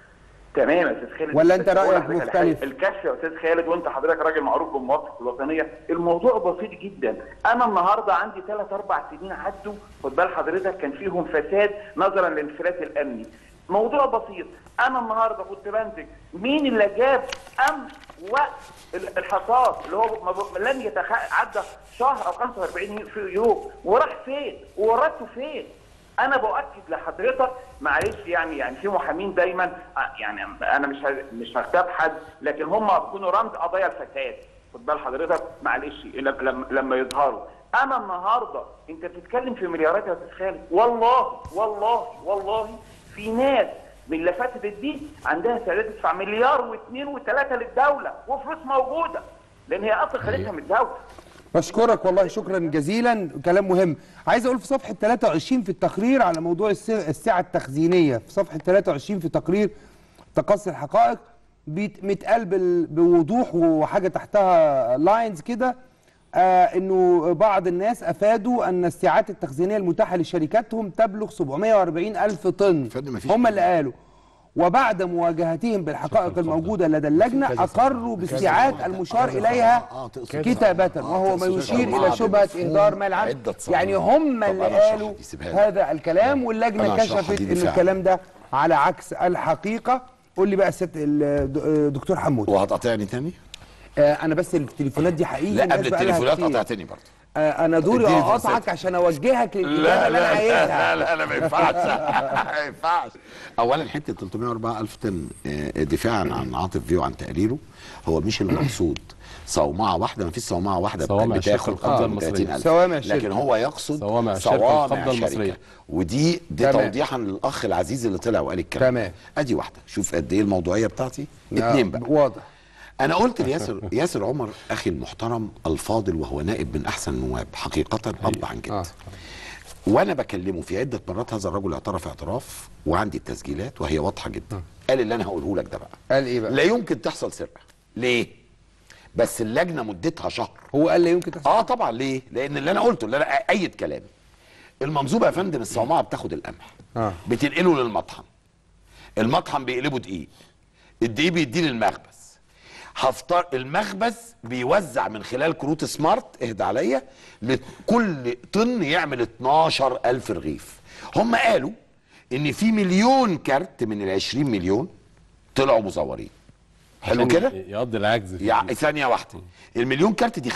تمام يا استاذ خالد ولا أنت بس بقول رأيك لحضرتك على مختلف؟ حاجة. الكشف يا استاذ خالد وانت حضرتك راجل معروف بالمواقف الوطنيه الموضوع بسيط جدا انا النهارده عندي ثلاث اربع سنين عدوا خد بال حضرتك كان فيهم فساد نظرا للانفلات الامني موضوع بسيط انا النهارده كنت بنتج مين اللي جاب امن وقت ال- الحصاد اللي هو ما ب- لن يتعدى شهر او 45 في يوم وراح فين وورثته فين انا باكد لحضرتك معلش يعني يعني في محامين دايما آه، يعني انا مش ه- مش هغتاب حد لكن هم بيكونوا رمز قضايا الفساد خد بال حضرتك معلش لما لما- لما يظهروا انا النهارده انت بتتكلم في مليارات يا استاذ خالد والله والله والله في ناس من اللي فاتت دي عندها استعداد تدفع مليار واثنين وثلاثه للدوله وفلوس موجوده لان هي اصلا خدتها من الدوله بشكرك والله شكرا جزيلا كلام مهم عايز اقول في صفحه 23 في التقرير على موضوع الس- السعه التخزينيه في صفحه 23 في تقرير تقصي الحقائق بيت- متقال بال- بوضوح وحاجه تحتها لاينز كده آه انه بعض الناس افادوا ان السعات التخزينيه المتاحه لشركاتهم تبلغ 740 الف طن فندم مفيش هم اللي قالوا وبعد مواجهتهم بالحقائق الموجوده لدى اللجنه اقروا باستيعاب المشار اليها آه، تقصد- كتابة وهو ما يشير إلى شبهة إهدار مال عام عدة صناديق. يعني هم طب اللي أنا هشرح قالوا دي، سيبها لي. هذا الكلام واللجنة أنا هشرحها كشفت دي إن فعلا. الكلام ده على عكس الحقيقة قول لي بقى ست الدكتور حمود وهتقاطعني تاني؟ آه أنا بس التليفونات دي حقيقي لا الناس قبل بقى لها التليفونات كتير. قطعتني برضه آه أنا دوري اديني أقاطعك فرصتك. عشان أوجهك للإجابة اللي أنا عايزها لا لا لا ما ينفعش ما ينفعش اولا حته 304 الف طن آه، دفاعا عن عاطف فيه وعن تقريره هو مش المقصود صومعه واحده ما فيش صومعه واحده صوامع الشركة بتاخد القابضة اكتر من المصرية. 30000 صوامع الشركة. لكن هو يقصد صوامع الشركة صوامع القابضة شركة. المصرية. ودي دي تمام. توضيحا للاخ العزيز اللي طلع وقال الكلام تمام. ادي واحده شوف قد ايه الموضوعيه بتاعتي اتنين بقى واضح انا قلت لياسر ياسر عمر اخي المحترم الفاضل وهو نائب من احسن النواب حقيقه اب عن جد آه. وانا بكلمه في عده مرات هذا الرجل اعترف اعتراف وعندي التسجيلات وهي واضحه جدا قال اللي انا هقوله لك ده بقى قال إيه بقى لا يمكن تحصل سرقه ليه بس اللجنه مدتها شهر هو قال لا يمكن تحصل اه طبعا ليه لان اللي انا قلته اللي انا ايد كلامي المنظومه يا فندم الصومعه بتاخد القمح آه. بتنقله للمطحن المطحن بيقلبه دقيق الدقيق بيديه للمخبز هفتر المخبز بيوزع من خلال كروت سمارت اهدى عليا لكل طن يعمل 12000 رغيف هم قالوا ان في مليون كارت من ال 20 مليون طلعوا مزورين حلو كده يقضي العجز في يع... ثانية واحدة المليون كارت دي 5%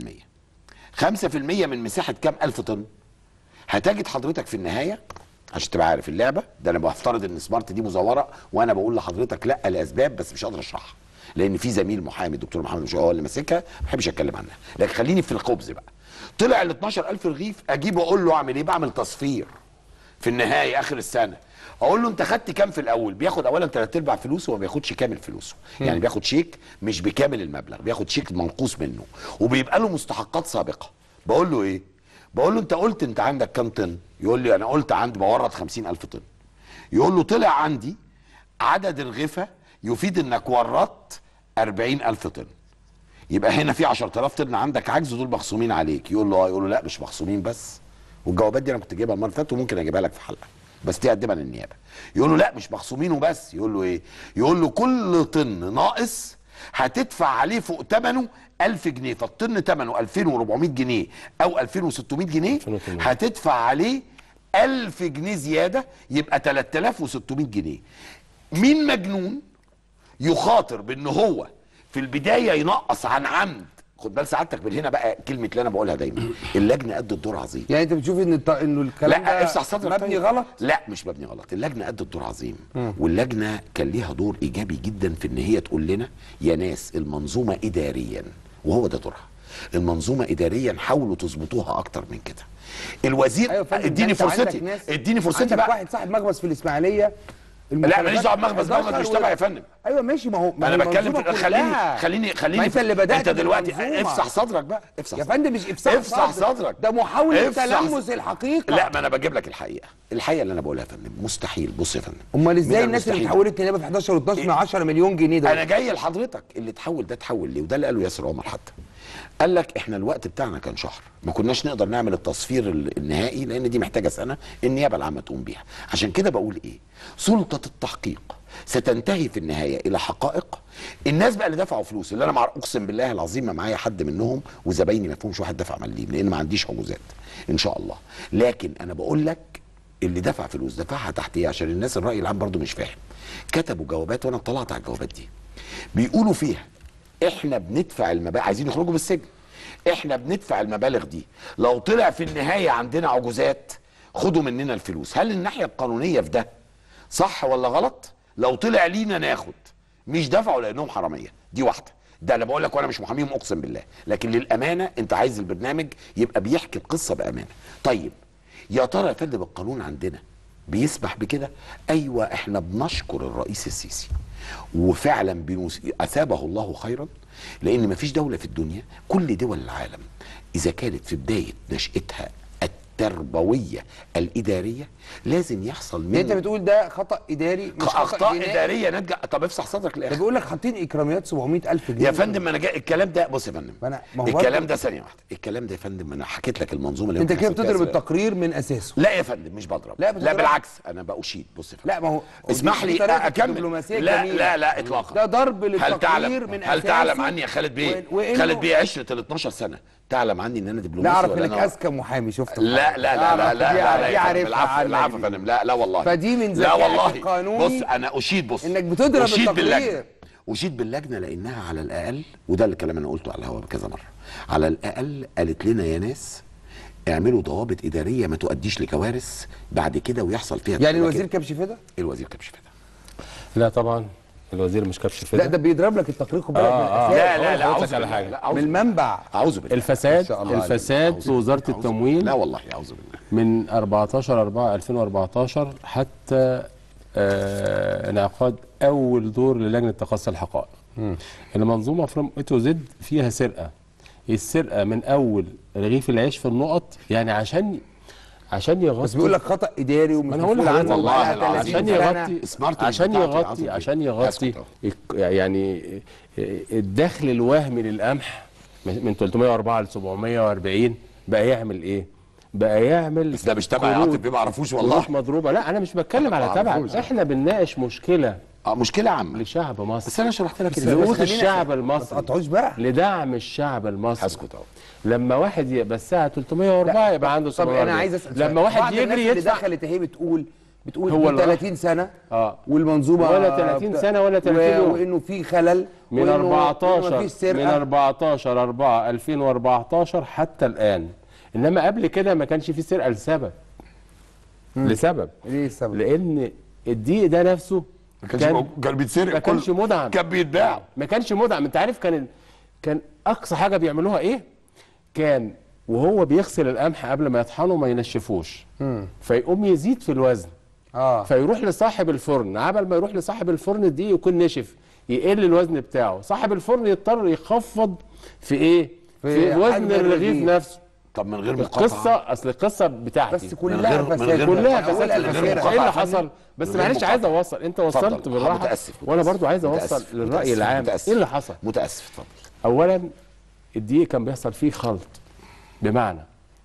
5% من مساحة كام ألف طن هتجد حضرتك في النهاية عشان تبقى عارف اللعبة ده أنا بفترض إن سمارت دي مزورة وأنا بقول لحضرتك لا لأسباب بس مش قادر أشرحها لأن في زميل محامي الدكتور محمد مش هو اللي ماسكها ما بحبش أتكلم عنها لكن خليني في الخبز بقى طلع ال 12000 رغيف أجيب وأقول له أعمل إيه بعمل تصفير في النهايه اخر السنه اقول له انت خدت كام في الاول بياخد اولا ثلاث ارباع فلوسه وما بياخدش كامل فلوسه يعني بياخد شيك مش بكامل المبلغ بياخد شيك منقوص منه وبيبقى له مستحقات سابقه بقول له ايه بقول له انت قلت انت عندك كام طن يقول لي انا قلت عندي بورد خمسين الف طن يقول له طلع عندي عدد الغفة يفيد انك وردت أربعين ألف طن يبقى هنا في 10000 طن عندك عجز دول مخصومين عليك يقول له اه يقول له لا مش مخصومين بس والجوابات دي انا كنت جايبها المره اللي فاتت وممكن اجيبها لك في حلقه بس دي اقدمها للنيابه يقول له لا مش مخصومين وبس يقول له ايه يقول له كل طن ناقص هتدفع عليه فوق ثمنه 1000 جنيه فالطن ثمنه 2400 جنيه او 2600 جنيه 2800. هتدفع عليه 1000 جنيه زياده يبقى 3600 جنيه مين مجنون يخاطر بان هو في البدايه ينقص عن عمد خد بال سعادتك من هنا بقى كلمه اللي انا بقولها دايما اللجنه ادت دور عظيم يعني انت بتشوف ان الط- انه الكلام لا ده افسح صدرك مبني طيب. غلط لا مش مبني غلط اللجنه ادت دور عظيم واللجنه كان ليها دور ايجابي جدا في ان هي تقول لنا يا ناس المنظومه اداريا وهو ده دورها المنظومه اداريا حاولوا تظبطوها اكتر من كده الوزير ايوه يا فندم، ده اديني انت عندك فرصتي ناس- اديني فرصتي عندك بقى واحد صاحب مخبز في الاسماعيليه لا ماليش دعوه بمخبز مخبز مش تبعي يا فندم ايوه ماشي ما هو ما انا هو بتكلم المنظومة في خليني كلها. خليني خليني ما انت اللي بدات انت دلوقتي بالمنظومة. افسح صدرك بقى افسح يا صدرك. فندم مش افسح افسح صدر. صدرك ده محاوله افسح تلمس صدرك. الحقيقه لا ما انا بجيب لك الحقيقه الحقيقه اللي انا بقولها يا فندم مستحيل بص يا فندم امال من ازاي الناس اللي المستحيل. اتحولت نيابه في 11 و12 من 10 مليون جنيه ده انا جاي لحضرتك اللي اتحول ده اتحول ليه وده اللي قاله ياسر عمر حتى قال لك احنا الوقت بتاعنا كان شهر ما كناش نقدر نعمل التصفير ال- النهائي لان دي محتاجه سنه النيابه العامه تقوم بيها عشان كده بقول ايه سلطه التحقيق ستنتهي في النهايه الى حقائق الناس بقى اللي دفعوا فلوس اللي انا مع اقسم بالله العظيم ما معايا حد منهم وزبايني ما فيهمش واحد دفع مليم لان ما عنديش حجوزات ان شاء الله لكن انا بقول لك اللي دفع فلوس دفعها تحت ايه عشان الناس الراي العام برضو مش فاهم كتبوا جوابات وانا اطلعت على الجوابات دي بيقولوا فيها احنا بندفع المبالغ عايزين يخرجوا من السجن احنا بندفع المبالغ دي لو طلع في النهايه عندنا عجوزات خدوا مننا الفلوس هل الناحيه القانونيه في ده صح ولا غلط لو طلع لينا ناخد مش دفعوا لانهم حراميه دي واحده ده انا بقول لك وانا مش محاميهم اقسم بالله لكن للامانه انت عايز البرنامج يبقى بيحكي القصه بامانه طيب يا ترى يا فندم القانون عندنا بيسمح بكده ايوه احنا بنشكر الرئيس السيسي وفعلا بنوس... اثابه الله خيرا لان مفيش دوله في الدنيا كل دول العالم اذا كانت في بدايه نشاتها التربويه الاداريه لازم يحصل يعني انت من بتقول ده خطا اداري مش خطا اخطاء جنائي. اداريه نتجه طب افسح صدرك ده الاخر بيقول لك حاطين اكراميات 700000 جنيه يا فندم ما انا جاي الكلام ده بص يا فندم ما أنا- ما هو الكلام برضه- ده ثانيه واحده الكلام ده يا فندم انا حكيت لك المنظومه اللي انت أنا كده حسبتها بتضرب إزاي. التقرير من اساسه لا يا فندم مش بضرب لا، لا, بتضرب. لا بالعكس انا باشيد بص يا فندم لا ما هو اسمح دي لي طريقة اكمل دبلوماسية لا جميلة. لا لا اطلاقا ده ضرب هل للتقرير تعلم من هل أساسه تعلم عني يا خالد بيه وإن- وإنه- خالد بيه عشره ال 12 سنه تعلم عني ان انا دبلوماسي لا اعرف ولا انك أنا- اذكى محامي شفت لا لا لا لا لا دي لا عارف- لا دي يا فندم، عارفها العفو عنك العفو يا دي. فندم لا لا والله فدي من لا ذكائك والله القانوني بص انا اشيد بص إنك بتضرب اشيد التقرير. باللجنه اشيد باللجنه لانها على الاقل وده الكلام انا قلته على الهواء كذا مره على الاقل قالت لنا يا ناس اعملوا ضوابط اداريه ما تؤديش لكوارث بعد كده ويحصل فيها يعني كده. الوزير كبش فدا الوزير كبش فدا لا طبعا الوزير مش كبش فدا لا ده بيضرب لك التقرير خد بالك آه، من آه. الأساس. لا لا لا أقول اعوذ لك على بالله حاجة. لا، أعوذ من بالله. المنبع اعوذ بالله الفساد ما شاء الله عليك. الفساد أعوذ في وزاره بالله. التموين لا والله اعوذ بالله من 14 4 2014 حتى آه انعقاد اول دور للجنه تقصي الحقائق المنظومه فروم اي تو زد فيها سرقه السرقه من اول رغيف العيش في النقط يعني عشان عشان يغطي بس بيقول لك خطا اداري ومش ما انا هقول مسؤول عنه لحضرتك والله بقالها العظيم. 30 عشان سنة. يغطي سمارت عشان بتاعتي يغطي عظيم. عشان يغطي هسكت أهو. الك- يعني الدخل الوهمي للقمح من 304 ل 740 بقى يعمل ايه؟ بقى يعمل بس ده مش تبع يا قروض- عاطف بيه ما اعرفوش والله قروض مضروبه لا انا مش بتكلم على ما أعرفوش. تبع احنا بنناقش مشكله اه مشكله عامه لشعب مصر بس انا شرحت لك بس لقوت خلينا- الشعب ما المصري تقطعوش بقى لدعم الشعب المصري هسكت اهو لما واحد يبقى الساعه 304 يبقى عنده طب 740 انا عايز اسال لما سؤال. واحد بعض الناس يجري اللي يدفع دخلت اهي بتقول بتقول هو هو اللي 30 سنه اه والمنظومه ولا 30 سنة ولا 30 و- يوم. وانه في خلل من وإنه- وإنه 14 مفيش من سرقه 14 4 2014 حتى الان انما قبل كده ما كانش في سرقه لسبب لسبب ليه السبب؟ لان الدقيق ده نفسه كان كان بيتسرق ما كانش كله. مدعم كان بيتباع ما كانش مدعم انت عارف كان كان اقصى حاجه بيعملوها ايه كان وهو بيغسل القمح قبل ما يطحنه ما ينشفوش فيقوم يزيد في الوزن اه فيروح لصاحب الفرن عبل ما يروح لصاحب الفرن الدقيق يكون نشف يقل الوزن بتاعه صاحب الفرن يضطر يخفض في ايه في في, حجم وزن الرغيف الرغيف. نفسه طب من غير مقاطعه القصه اصل القصه بتاعتي بس من كلها غير- من فساد غير كلها مقاطعة. فساد أولها في غير الفكره مقاطعة. ايه اللي فندم. حصل بس من غير معلش عايز مقاطعة. اوصل انت وصلت اتفضل. آه، بالراحه متأسف، وانا متأسف. برضو عايز اوصل متأسف، للراي متأسف، العام متأسف. ايه اللي حصل متاسف اتفضل اولا الدقيق كان بيحصل فيه خلط بمعنى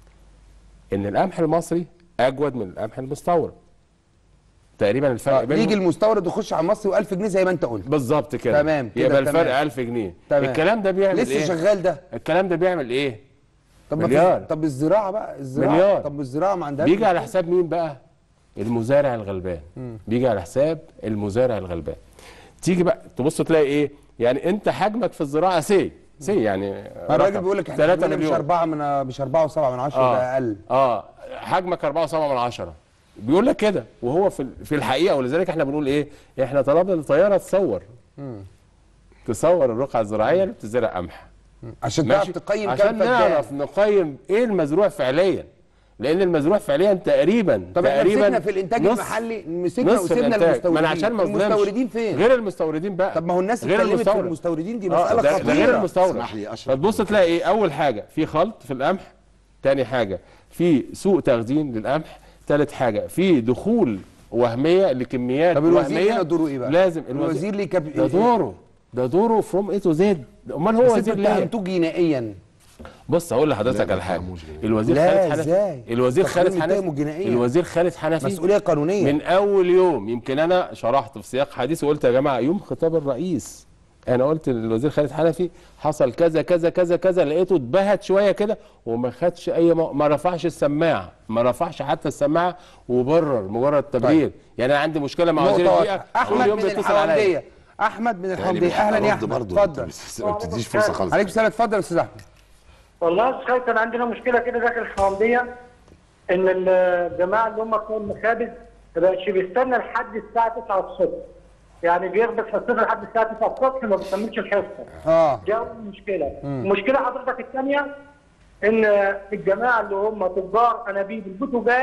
ان القمح المصري اجود من القمح المستورد تقريبا الفرق آه، يجي بينهم المستورد يخش على المصري و1000 جنيه زي ما انت قلت بالظبط كده تمام، كده يبقى تمام. الفرق 1000 جنيه تمام. الكلام ده بيعمل لسه ايه شغال ده الكلام ده بيعمل ايه طب ما مليار. في طب الزراعه بقى الزراعه مليار. طب الزراعه ما عندهاش بيجي على حساب مين بقى المزارع الغلبان بيجي على حساب المزارع الغلبان تيجي بقى تبص تلاقي ايه يعني انت حجمك في الزراعه سي سي يعني ما الراجل رقم بيقول لك احنا 3 حجمنا مش مليون 4 من مش 4 و7 من 10 ده اقل اه حجمك 4.7 من عشرة بيقول لك كده وهو في في الحقيقه ولذلك احنا بنقول ايه احنا طلبنا الطياره تصور تصور الرقعه الزراعيه اللي بتزرع قمح عشان تعرف ماشي تقيم كام عشان فدان نعرف نقيم ايه المزروع فعليا لان المزروع فعليا تقريبا طب احنا تقريبا مسكنا في الانتاج نص- المحلي مسكنا نصف وسيبنا الإنتاج. المستوردين ما انا عشان ما أظلمش. المستوردين فين غير المستوردين بقى طب ما هو الناس غير اتكلمت في المستورد. المستوردين دي آه، مساله ده, ده غير خطيره المستورد اسمح لي أشرح فتبص تلاقي ايه اول حاجه في خلط في القمح تاني حاجه في سوء تخزين للقمح تالت حاجه في دخول وهميه لكميات طب الوزير وهميه هنا دوره ايه بقى؟ لازم الوزير ليه كاب ده دوره ده دوره فروم اي تو زد امال هو بس وزير انتوا ليه اتهمتوه جنائيا بص هقول لحضرتك لا، على ما حاجه تفهموش جنائي. الوزير لا، خالد حنفي ازاي؟ الوزير تقرير خالد متهمه حنفي جنائيا. الوزير خالد حنفي مسؤوليه قانونيه من اول يوم يمكن انا شرحت في سياق حديث وقلت يا جماعه يوم خطاب الرئيس انا قلت للوزير خالد حنفي حصل كذا كذا كذا كذا لقيته اتبهت شويه كده وما خدش اي م... ما رفعش السماعه ما رفعش حتى السماعه وبرر مجرد تبرير طيب. يعني انا عندي مشكله مع وزير نقطه البيئه واحده كل احمد يوم من بيتصل عليا الحومديه احمد من يعني الحومديه اهلا يا رد احمد برضه انت اتفضل بس- ما بتديش فرصه خالص عليك السلام اتفضل يا استاذ احمد والله يا أستاذ خالد كان عندنا مشكله كده داخل الحوامديه ان الجماعه اللي هم بتوع المخابز ما بقتش بيستنى لحد الساعه 9 الصبح يعني بيخبز حصته لحد الساعه 9 الصبح ما بيكملش الحصه اه دي اول مشكله المشكله حضرتك الثانيه ان الجماعه اللي هم تجار انابيب البوتاجاز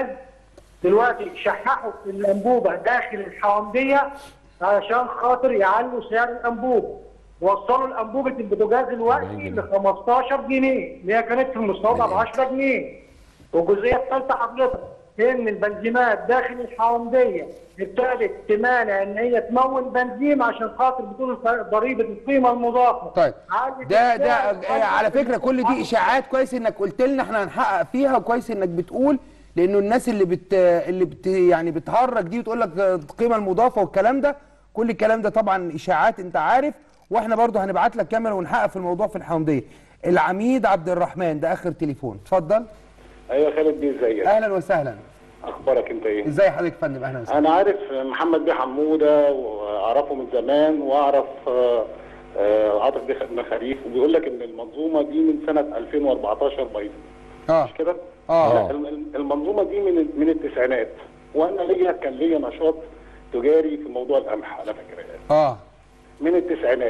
دلوقتي شححوا الانبوبه داخل الحوامديه عشان خاطر يعلوا سعر الانبوب وصلوا الانبوبه البوتاجاز دلوقتي ل 15 جنيه اللي هي كانت في المستودع ب 10 جنيه والجزئيه الثالثه حضرتك ان البنزيمات داخل الحوامديه ابتدت تمانع ان هي تمول بنزين عشان خاطر بتقول ضريبه القيمه المضافه طيب علت ده السعر ده آه، على فكره كل دي اشاعات كويس انك قلت لنا احنا هنحقق فيها وكويس انك بتقول لانه الناس اللي بت اللي بت يعني بتهرج دي وتقول لك آه، القيمه المضافه والكلام ده كل الكلام ده طبعا اشاعات انت عارف واحنا برضو هنبعت لك كاميرا ونحقق في الموضوع في الحومديه العميد عبد الرحمن ده اخر تليفون اتفضل ايوه خالد بيه ازيك اهلا وسهلا اخبارك انت ايه ازاي حضرتك يا فندم اهلا وسهلا انا عارف محمد بيه حموده واعرفه من زمان واعرف آه، آه، عاطف بيه بن خريف وبيقول لك ان المنظومه دي من سنه 2014 بايظه اه مش كده؟ اه لا، الم- المنظومه دي من من التسعينات وانا ليا كان ليا نشاط تجاري في موضوع القمح على فكره يعني. اه من التسعينات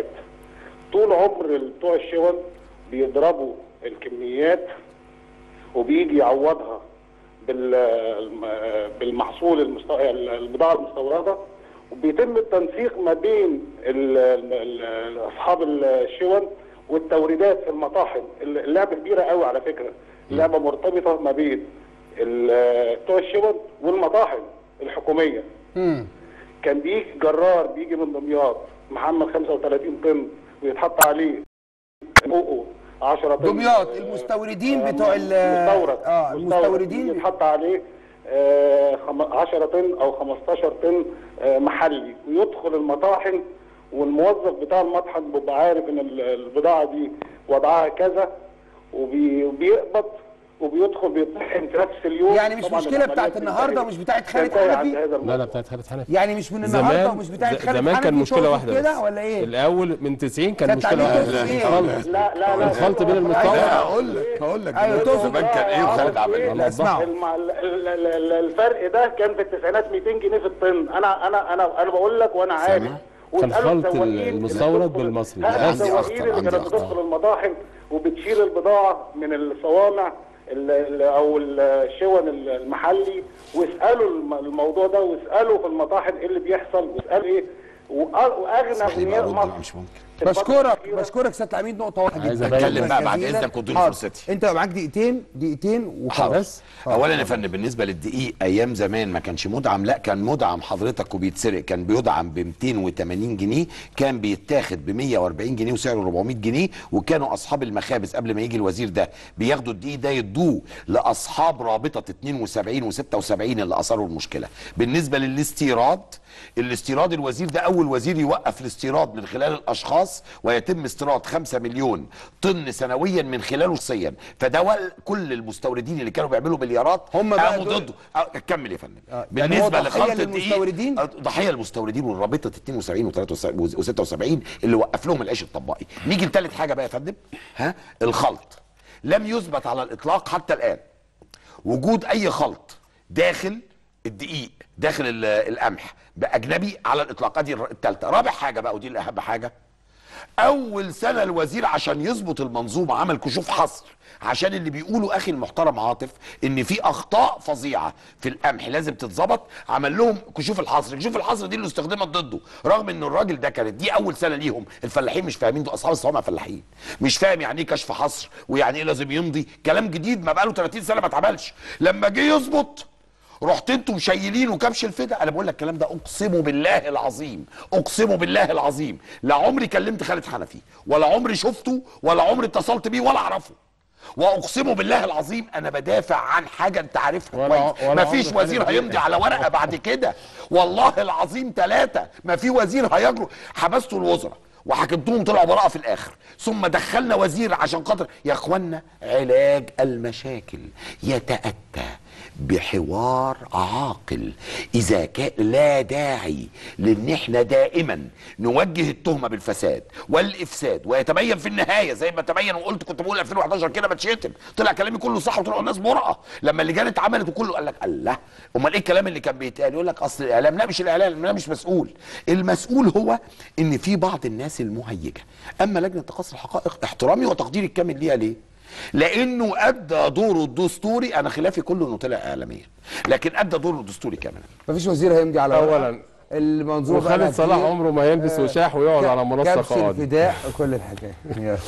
طول عمر بتوع الشون بيضربوا الكميات وبيجي يعوضها بال الم- بالمحصول المست... البضاعه المستورده وبيتم التنسيق ما بين ال... ال... ال- اصحاب الشون والتوريدات في المطاحن اللعبه كبيره قوي على فكره اللعبه مرتبطه ما بين ال- بتوع الشون والمطاحن الحكوميه امم كان بيجي جرار بيجي من دمياط محمل 35 طن ويتحط عليه فوقه 10 طن دمياط آه، المستوردين آه، بتوع ال- مستورد اه مستورد. المستوردين يتحط عليه آه، خم- 10 طن او 15 طن آه، محلي ويدخل المطاحن والموظف بتاع المطحن بيبقى عارف ان ال- البضاعه دي وضعها كذا وبي- وبيقبض وبيدخل بيطحن في نفس اليوم يعني مش طبعاً مشكلة العملية بتاعت النهاردة بتنتهي- ومش بتاعت خالد بتنتهي حنفي؟ عند هذا لا الموضوع. لا بتاعت خالد حنفي يعني مش من النهارده ومش بتاعت ز- خالد زمان كان حنفي مشكله تقصد واحده كده بس ولا ايه؟ الاول من 90 كان كانت مشكله عليه واحده تقصد ايه؟ الخلط لا لا لا الخلط بين المستورد لا هقول لك هقول لك أيوة، دلوقتي تقصد- زمان كان ايه وخالد عمل ايه لا اسمعوا الم- ال- ال- ال- الفرق ده كان في التسعينات 200 جنيه في الطن انا انا انا انا بقول لك وانا عارف سامع؟ كان واسألوا خلط السواقين اللي المستورد بتدخل- بالمصري. هات عندي السواقين أخطر، اللي عندي كانت أخطر. بتدخل المطاحن وبتشيل البضاعه من الصوامع ال- ال- او الشون المحلي واسالوا الم- الموضوع ده واسالوا في المطاحن ايه اللي بيحصل واسالوا ايه وأ- واغنى اسمح لي بقى اغنياء ارد لا مصر مش ممكن الفترة بشكرك الأخيرة بشكرك سياده العميد نقطه واحده عايز جدا أتكلم بقى بعد جزيلا. إذنك وادوني حاضر. فرصتي. انت معاك دقيقتين دقيقتين وخلاص بس اولا يا فندم بالنسبه للدقيق ايام زمان ما كانش مدعم لا كان مدعم حضرتك وبيتسرق كان بيدعم ب 280 جنيه كان بيتاخد ب 140 جنيه وسعره 400 جنيه وكانوا اصحاب المخابز قبل ما يجي الوزير ده بياخدوا الدقيق ده يدوه لاصحاب رابطه 72 و76 اللي اثاروا المشكله بالنسبه للاستيراد الاستيراد الوزير ده اول وزير يوقف الاستيراد من خلال الاشخاص ويتم استيراد 5 مليون طن سنويا من خلاله شخصيا فده ول- كل المستوردين اللي كانوا بيعملوا مليارات هم بقى قاموا دول- ضده أه، كمل يا فندم آه، يعني بالنسبه هو ضحية لخلط الدقيق للمستوردين؟ أه، ضحيه المستوردين والرابطه 72 و76 اللي وقف لهم العيش الطبائي نيجي لثالث حاجه بقى يا فندم ها الخلط لم يثبت على الاطلاق حتى الان وجود اي خلط داخل الدقيق داخل ال- القمح باجنبي على الاطلاق ادي الثالثه رابع حاجه بقى ودي الاهم حاجه اول سنه الوزير عشان يظبط المنظومه عمل كشوف حصر عشان اللي بيقولوا اخي المحترم عاطف ان في اخطاء فظيعه في القمح لازم تتظبط عمل لهم كشوف الحصر كشوف الحصر دي اللي استخدمت ضده رغم ان الراجل ده كانت دي اول سنه ليهم الفلاحين مش فاهمين دول اصحاب الصوامع فلاحين مش فاهم يعني ايه كشف حصر ويعني ايه لازم يمضي كلام جديد ما بقاله 30 سنه ما اتعملش لما جه يظبط رحت انتوا مشيلين وكبش الفدا انا بقول لك الكلام ده اقسم بالله العظيم اقسم بالله العظيم لا عمري كلمت خالد حنفي ولا عمري شفته ولا عمري اتصلت بيه ولا اعرفه واقسم بالله العظيم انا بدافع عن حاجه انت عارفها ولا- كويس ولا مفيش عمري وزير خالد هيمضي على ورقه بعد كده والله العظيم ثلاثه ما في وزير هيجرؤ حبستوا الوزراء وحكمتهم طلعوا براءه في الاخر ثم دخلنا وزير عشان خاطر يا اخوانا علاج المشاكل يتاتى بحوار عاقل اذا كان لا داعي لان احنا دائما نوجه التهمه بالفساد والافساد ويتبين في النهايه زي ما تبين وقلت كنت بقول 2011 كده بتشتم طلع كلامي كله صح وطلعوا الناس برأة لما اللجان اتعملت وكله قال لك الله امال ايه الكلام اللي كان بيتقال يقول لك اصل الاعلام لا مش الاعلام الاعلام مش مسؤول المسؤول هو ان في بعض الناس المهيجه اما لجنه تقصي الحقائق احترامي وتقديري الكامل ليها ليه لانه ادى دوره الدستوري انا خلافي كله انه طلع اعلاميا لكن ادى دوره الدستوري كاملا مفيش وزير هيمضي على ورقة. أولاً. المنظومه بقى وخالد لها صلاح كتير. عمره ما يلبس آه، وشاح ويقعد ك- على منصه كبش قواعد الفداء كل الحكايه يلا.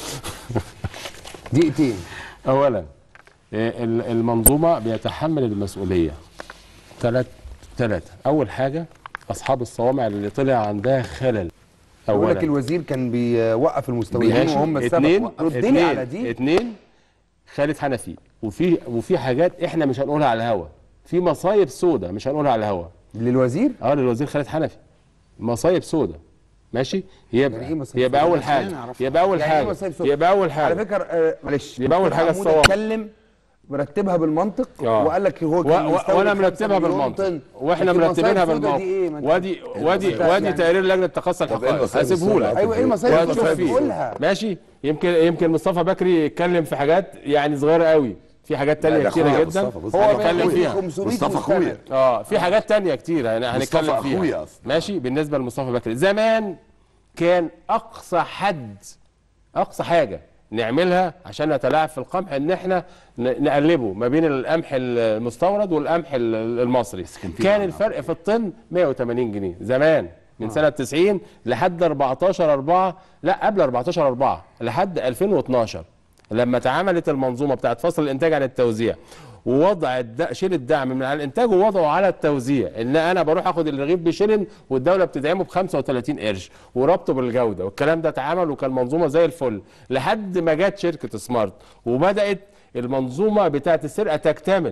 دقيقتين اولا آه، ال- المنظومه بيتحمل المسؤوليه ثلاث ثلاثه اول حاجه اصحاب الصوامع اللي طلع عندها خلل بقول لك اولا الوزير كان بيوقف المستويين ماشي. وهم السبب اتنين ردني اتنين على دي اتنين خالد حنفي وفي وفي حاجات احنا مش هنقولها على الهوا في مصايب سودة مش هنقولها على الهوا للوزير اه للوزير خالد حنفي مصايب سودة ماشي يبقى يعني إيه مصايب يبقى سودة؟ اول بس حاجه أنا أعرفها. يبقى اول يعني إيه حاجه مصايب سودة؟ يبقى اول على حاجه فكره آه، معلش يبقى أول دكتور حاجة حمودة الصواب. اتكلم مرتبها بالمنطق آه. وقال لك هو و... كان و... مستوي وانا خمسة مرتبها مليون بالمنطق طن. واحنا لكن مرتبينها مصايب سودة بالمنطق دي ايه؟ ما أنت- وادي وادي لا، وادي يعني- تقرير لجنه تقصي الحقائق المصايب هسيبه لك السودة؟ ايوه ايه مصايب وهتشوف سودة؟ فيه قولها ماشي يمكن يمكن مصطفى بكري يتكلم في حاجات يعني صغيره قوي في حاجات تانية ده كتيرة أخويا جدا مصطفى، بص، هو هنتكلم بياخد فيها 500 مصطفى مستند. أخويا. اه في حاجات تانية كتير هن- هنتكلم مصطفى فيها أخويا أصلا. ماشي بالنسبة لمصطفى بكري زمان كان أقصى حد أقصى حاجة نعملها عشان نتلاعب في القمح ان احنا ن- نقلبه ما بين القمح المستورد والقمح ال- المصري كان في كان معنى. الفرق في الطن 180 جنيه زمان من سنة 90 لحد 14 4 لا قبل 14 4 لحد 2012 لما اتعملت المنظومة بتاعت فصل الانتاج عن التوزيع ووضع الد... شيل الدعم من على الانتاج ووضعه على التوزيع ان انا بروح اخد الرغيف بشلن والدوله بتدعمه ب 35 قرش وربطه بالجوده والكلام ده اتعمل وكان منظومه زي الفل لحد ما جت شركه سمارت وبدات المنظومه بتاعت السرقه تكتمل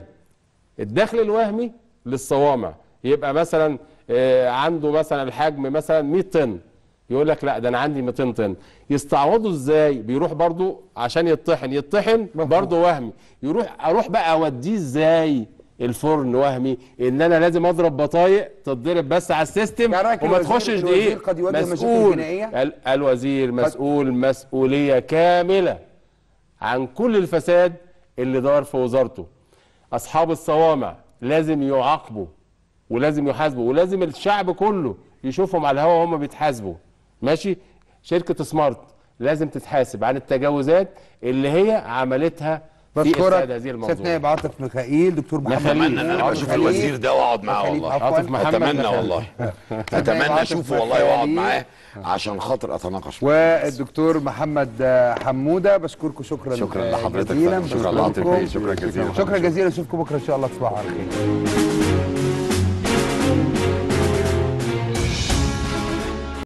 الدخل الوهمي للصوامع يبقى مثلا آه، عنده مثلا الحجم مثلا 100 طن يقول لك لا ده انا عندي 200 طن يستعوضوا ازاي بيروح برضو عشان يطحن يطحن برضو وهمي يروح اروح بقى اوديه ازاي الفرن وهمي ان انا لازم اضرب بطايق تتضرب بس على السيستم كراك وما الوزير- تخشش الوزير دقيق قد يواجه مشاكل مسؤول جنائية؟ ال- الوزير مسؤول مسؤوليه كامله عن كل الفساد اللي دار في وزارته اصحاب الصوامع لازم يعاقبوا ولازم يحاسبوا ولازم الشعب كله يشوفهم على الهوا وهم بيتحاسبوا ماشي شركه سمارت لازم تتحاسب عن التجاوزات اللي هي عملتها في افساد بشكرك هذه سيادة المنظومه نائب عاطف ميخائيل دكتور محمد مخاليل. اتمنى ان انا عاطف بشوف خليل. الوزير ده واقعد معاه خليل، والله عفواً. عاطف محمد اتمنى مخاليل. والله عاطف اتمنى اشوفه والله واقعد مخاليل. معاه عشان خاطر اتناقش معاه. والدكتور محمد آه، حموده بشكركم شكرا شكراً آه، لحضرتك جزيلا فندم. شكراً بشكركم. لعاطف بيه. شكراً جزيلاً. شكرا جزيلا اشوفكم بكره ان شاء الله تصبحوا على خير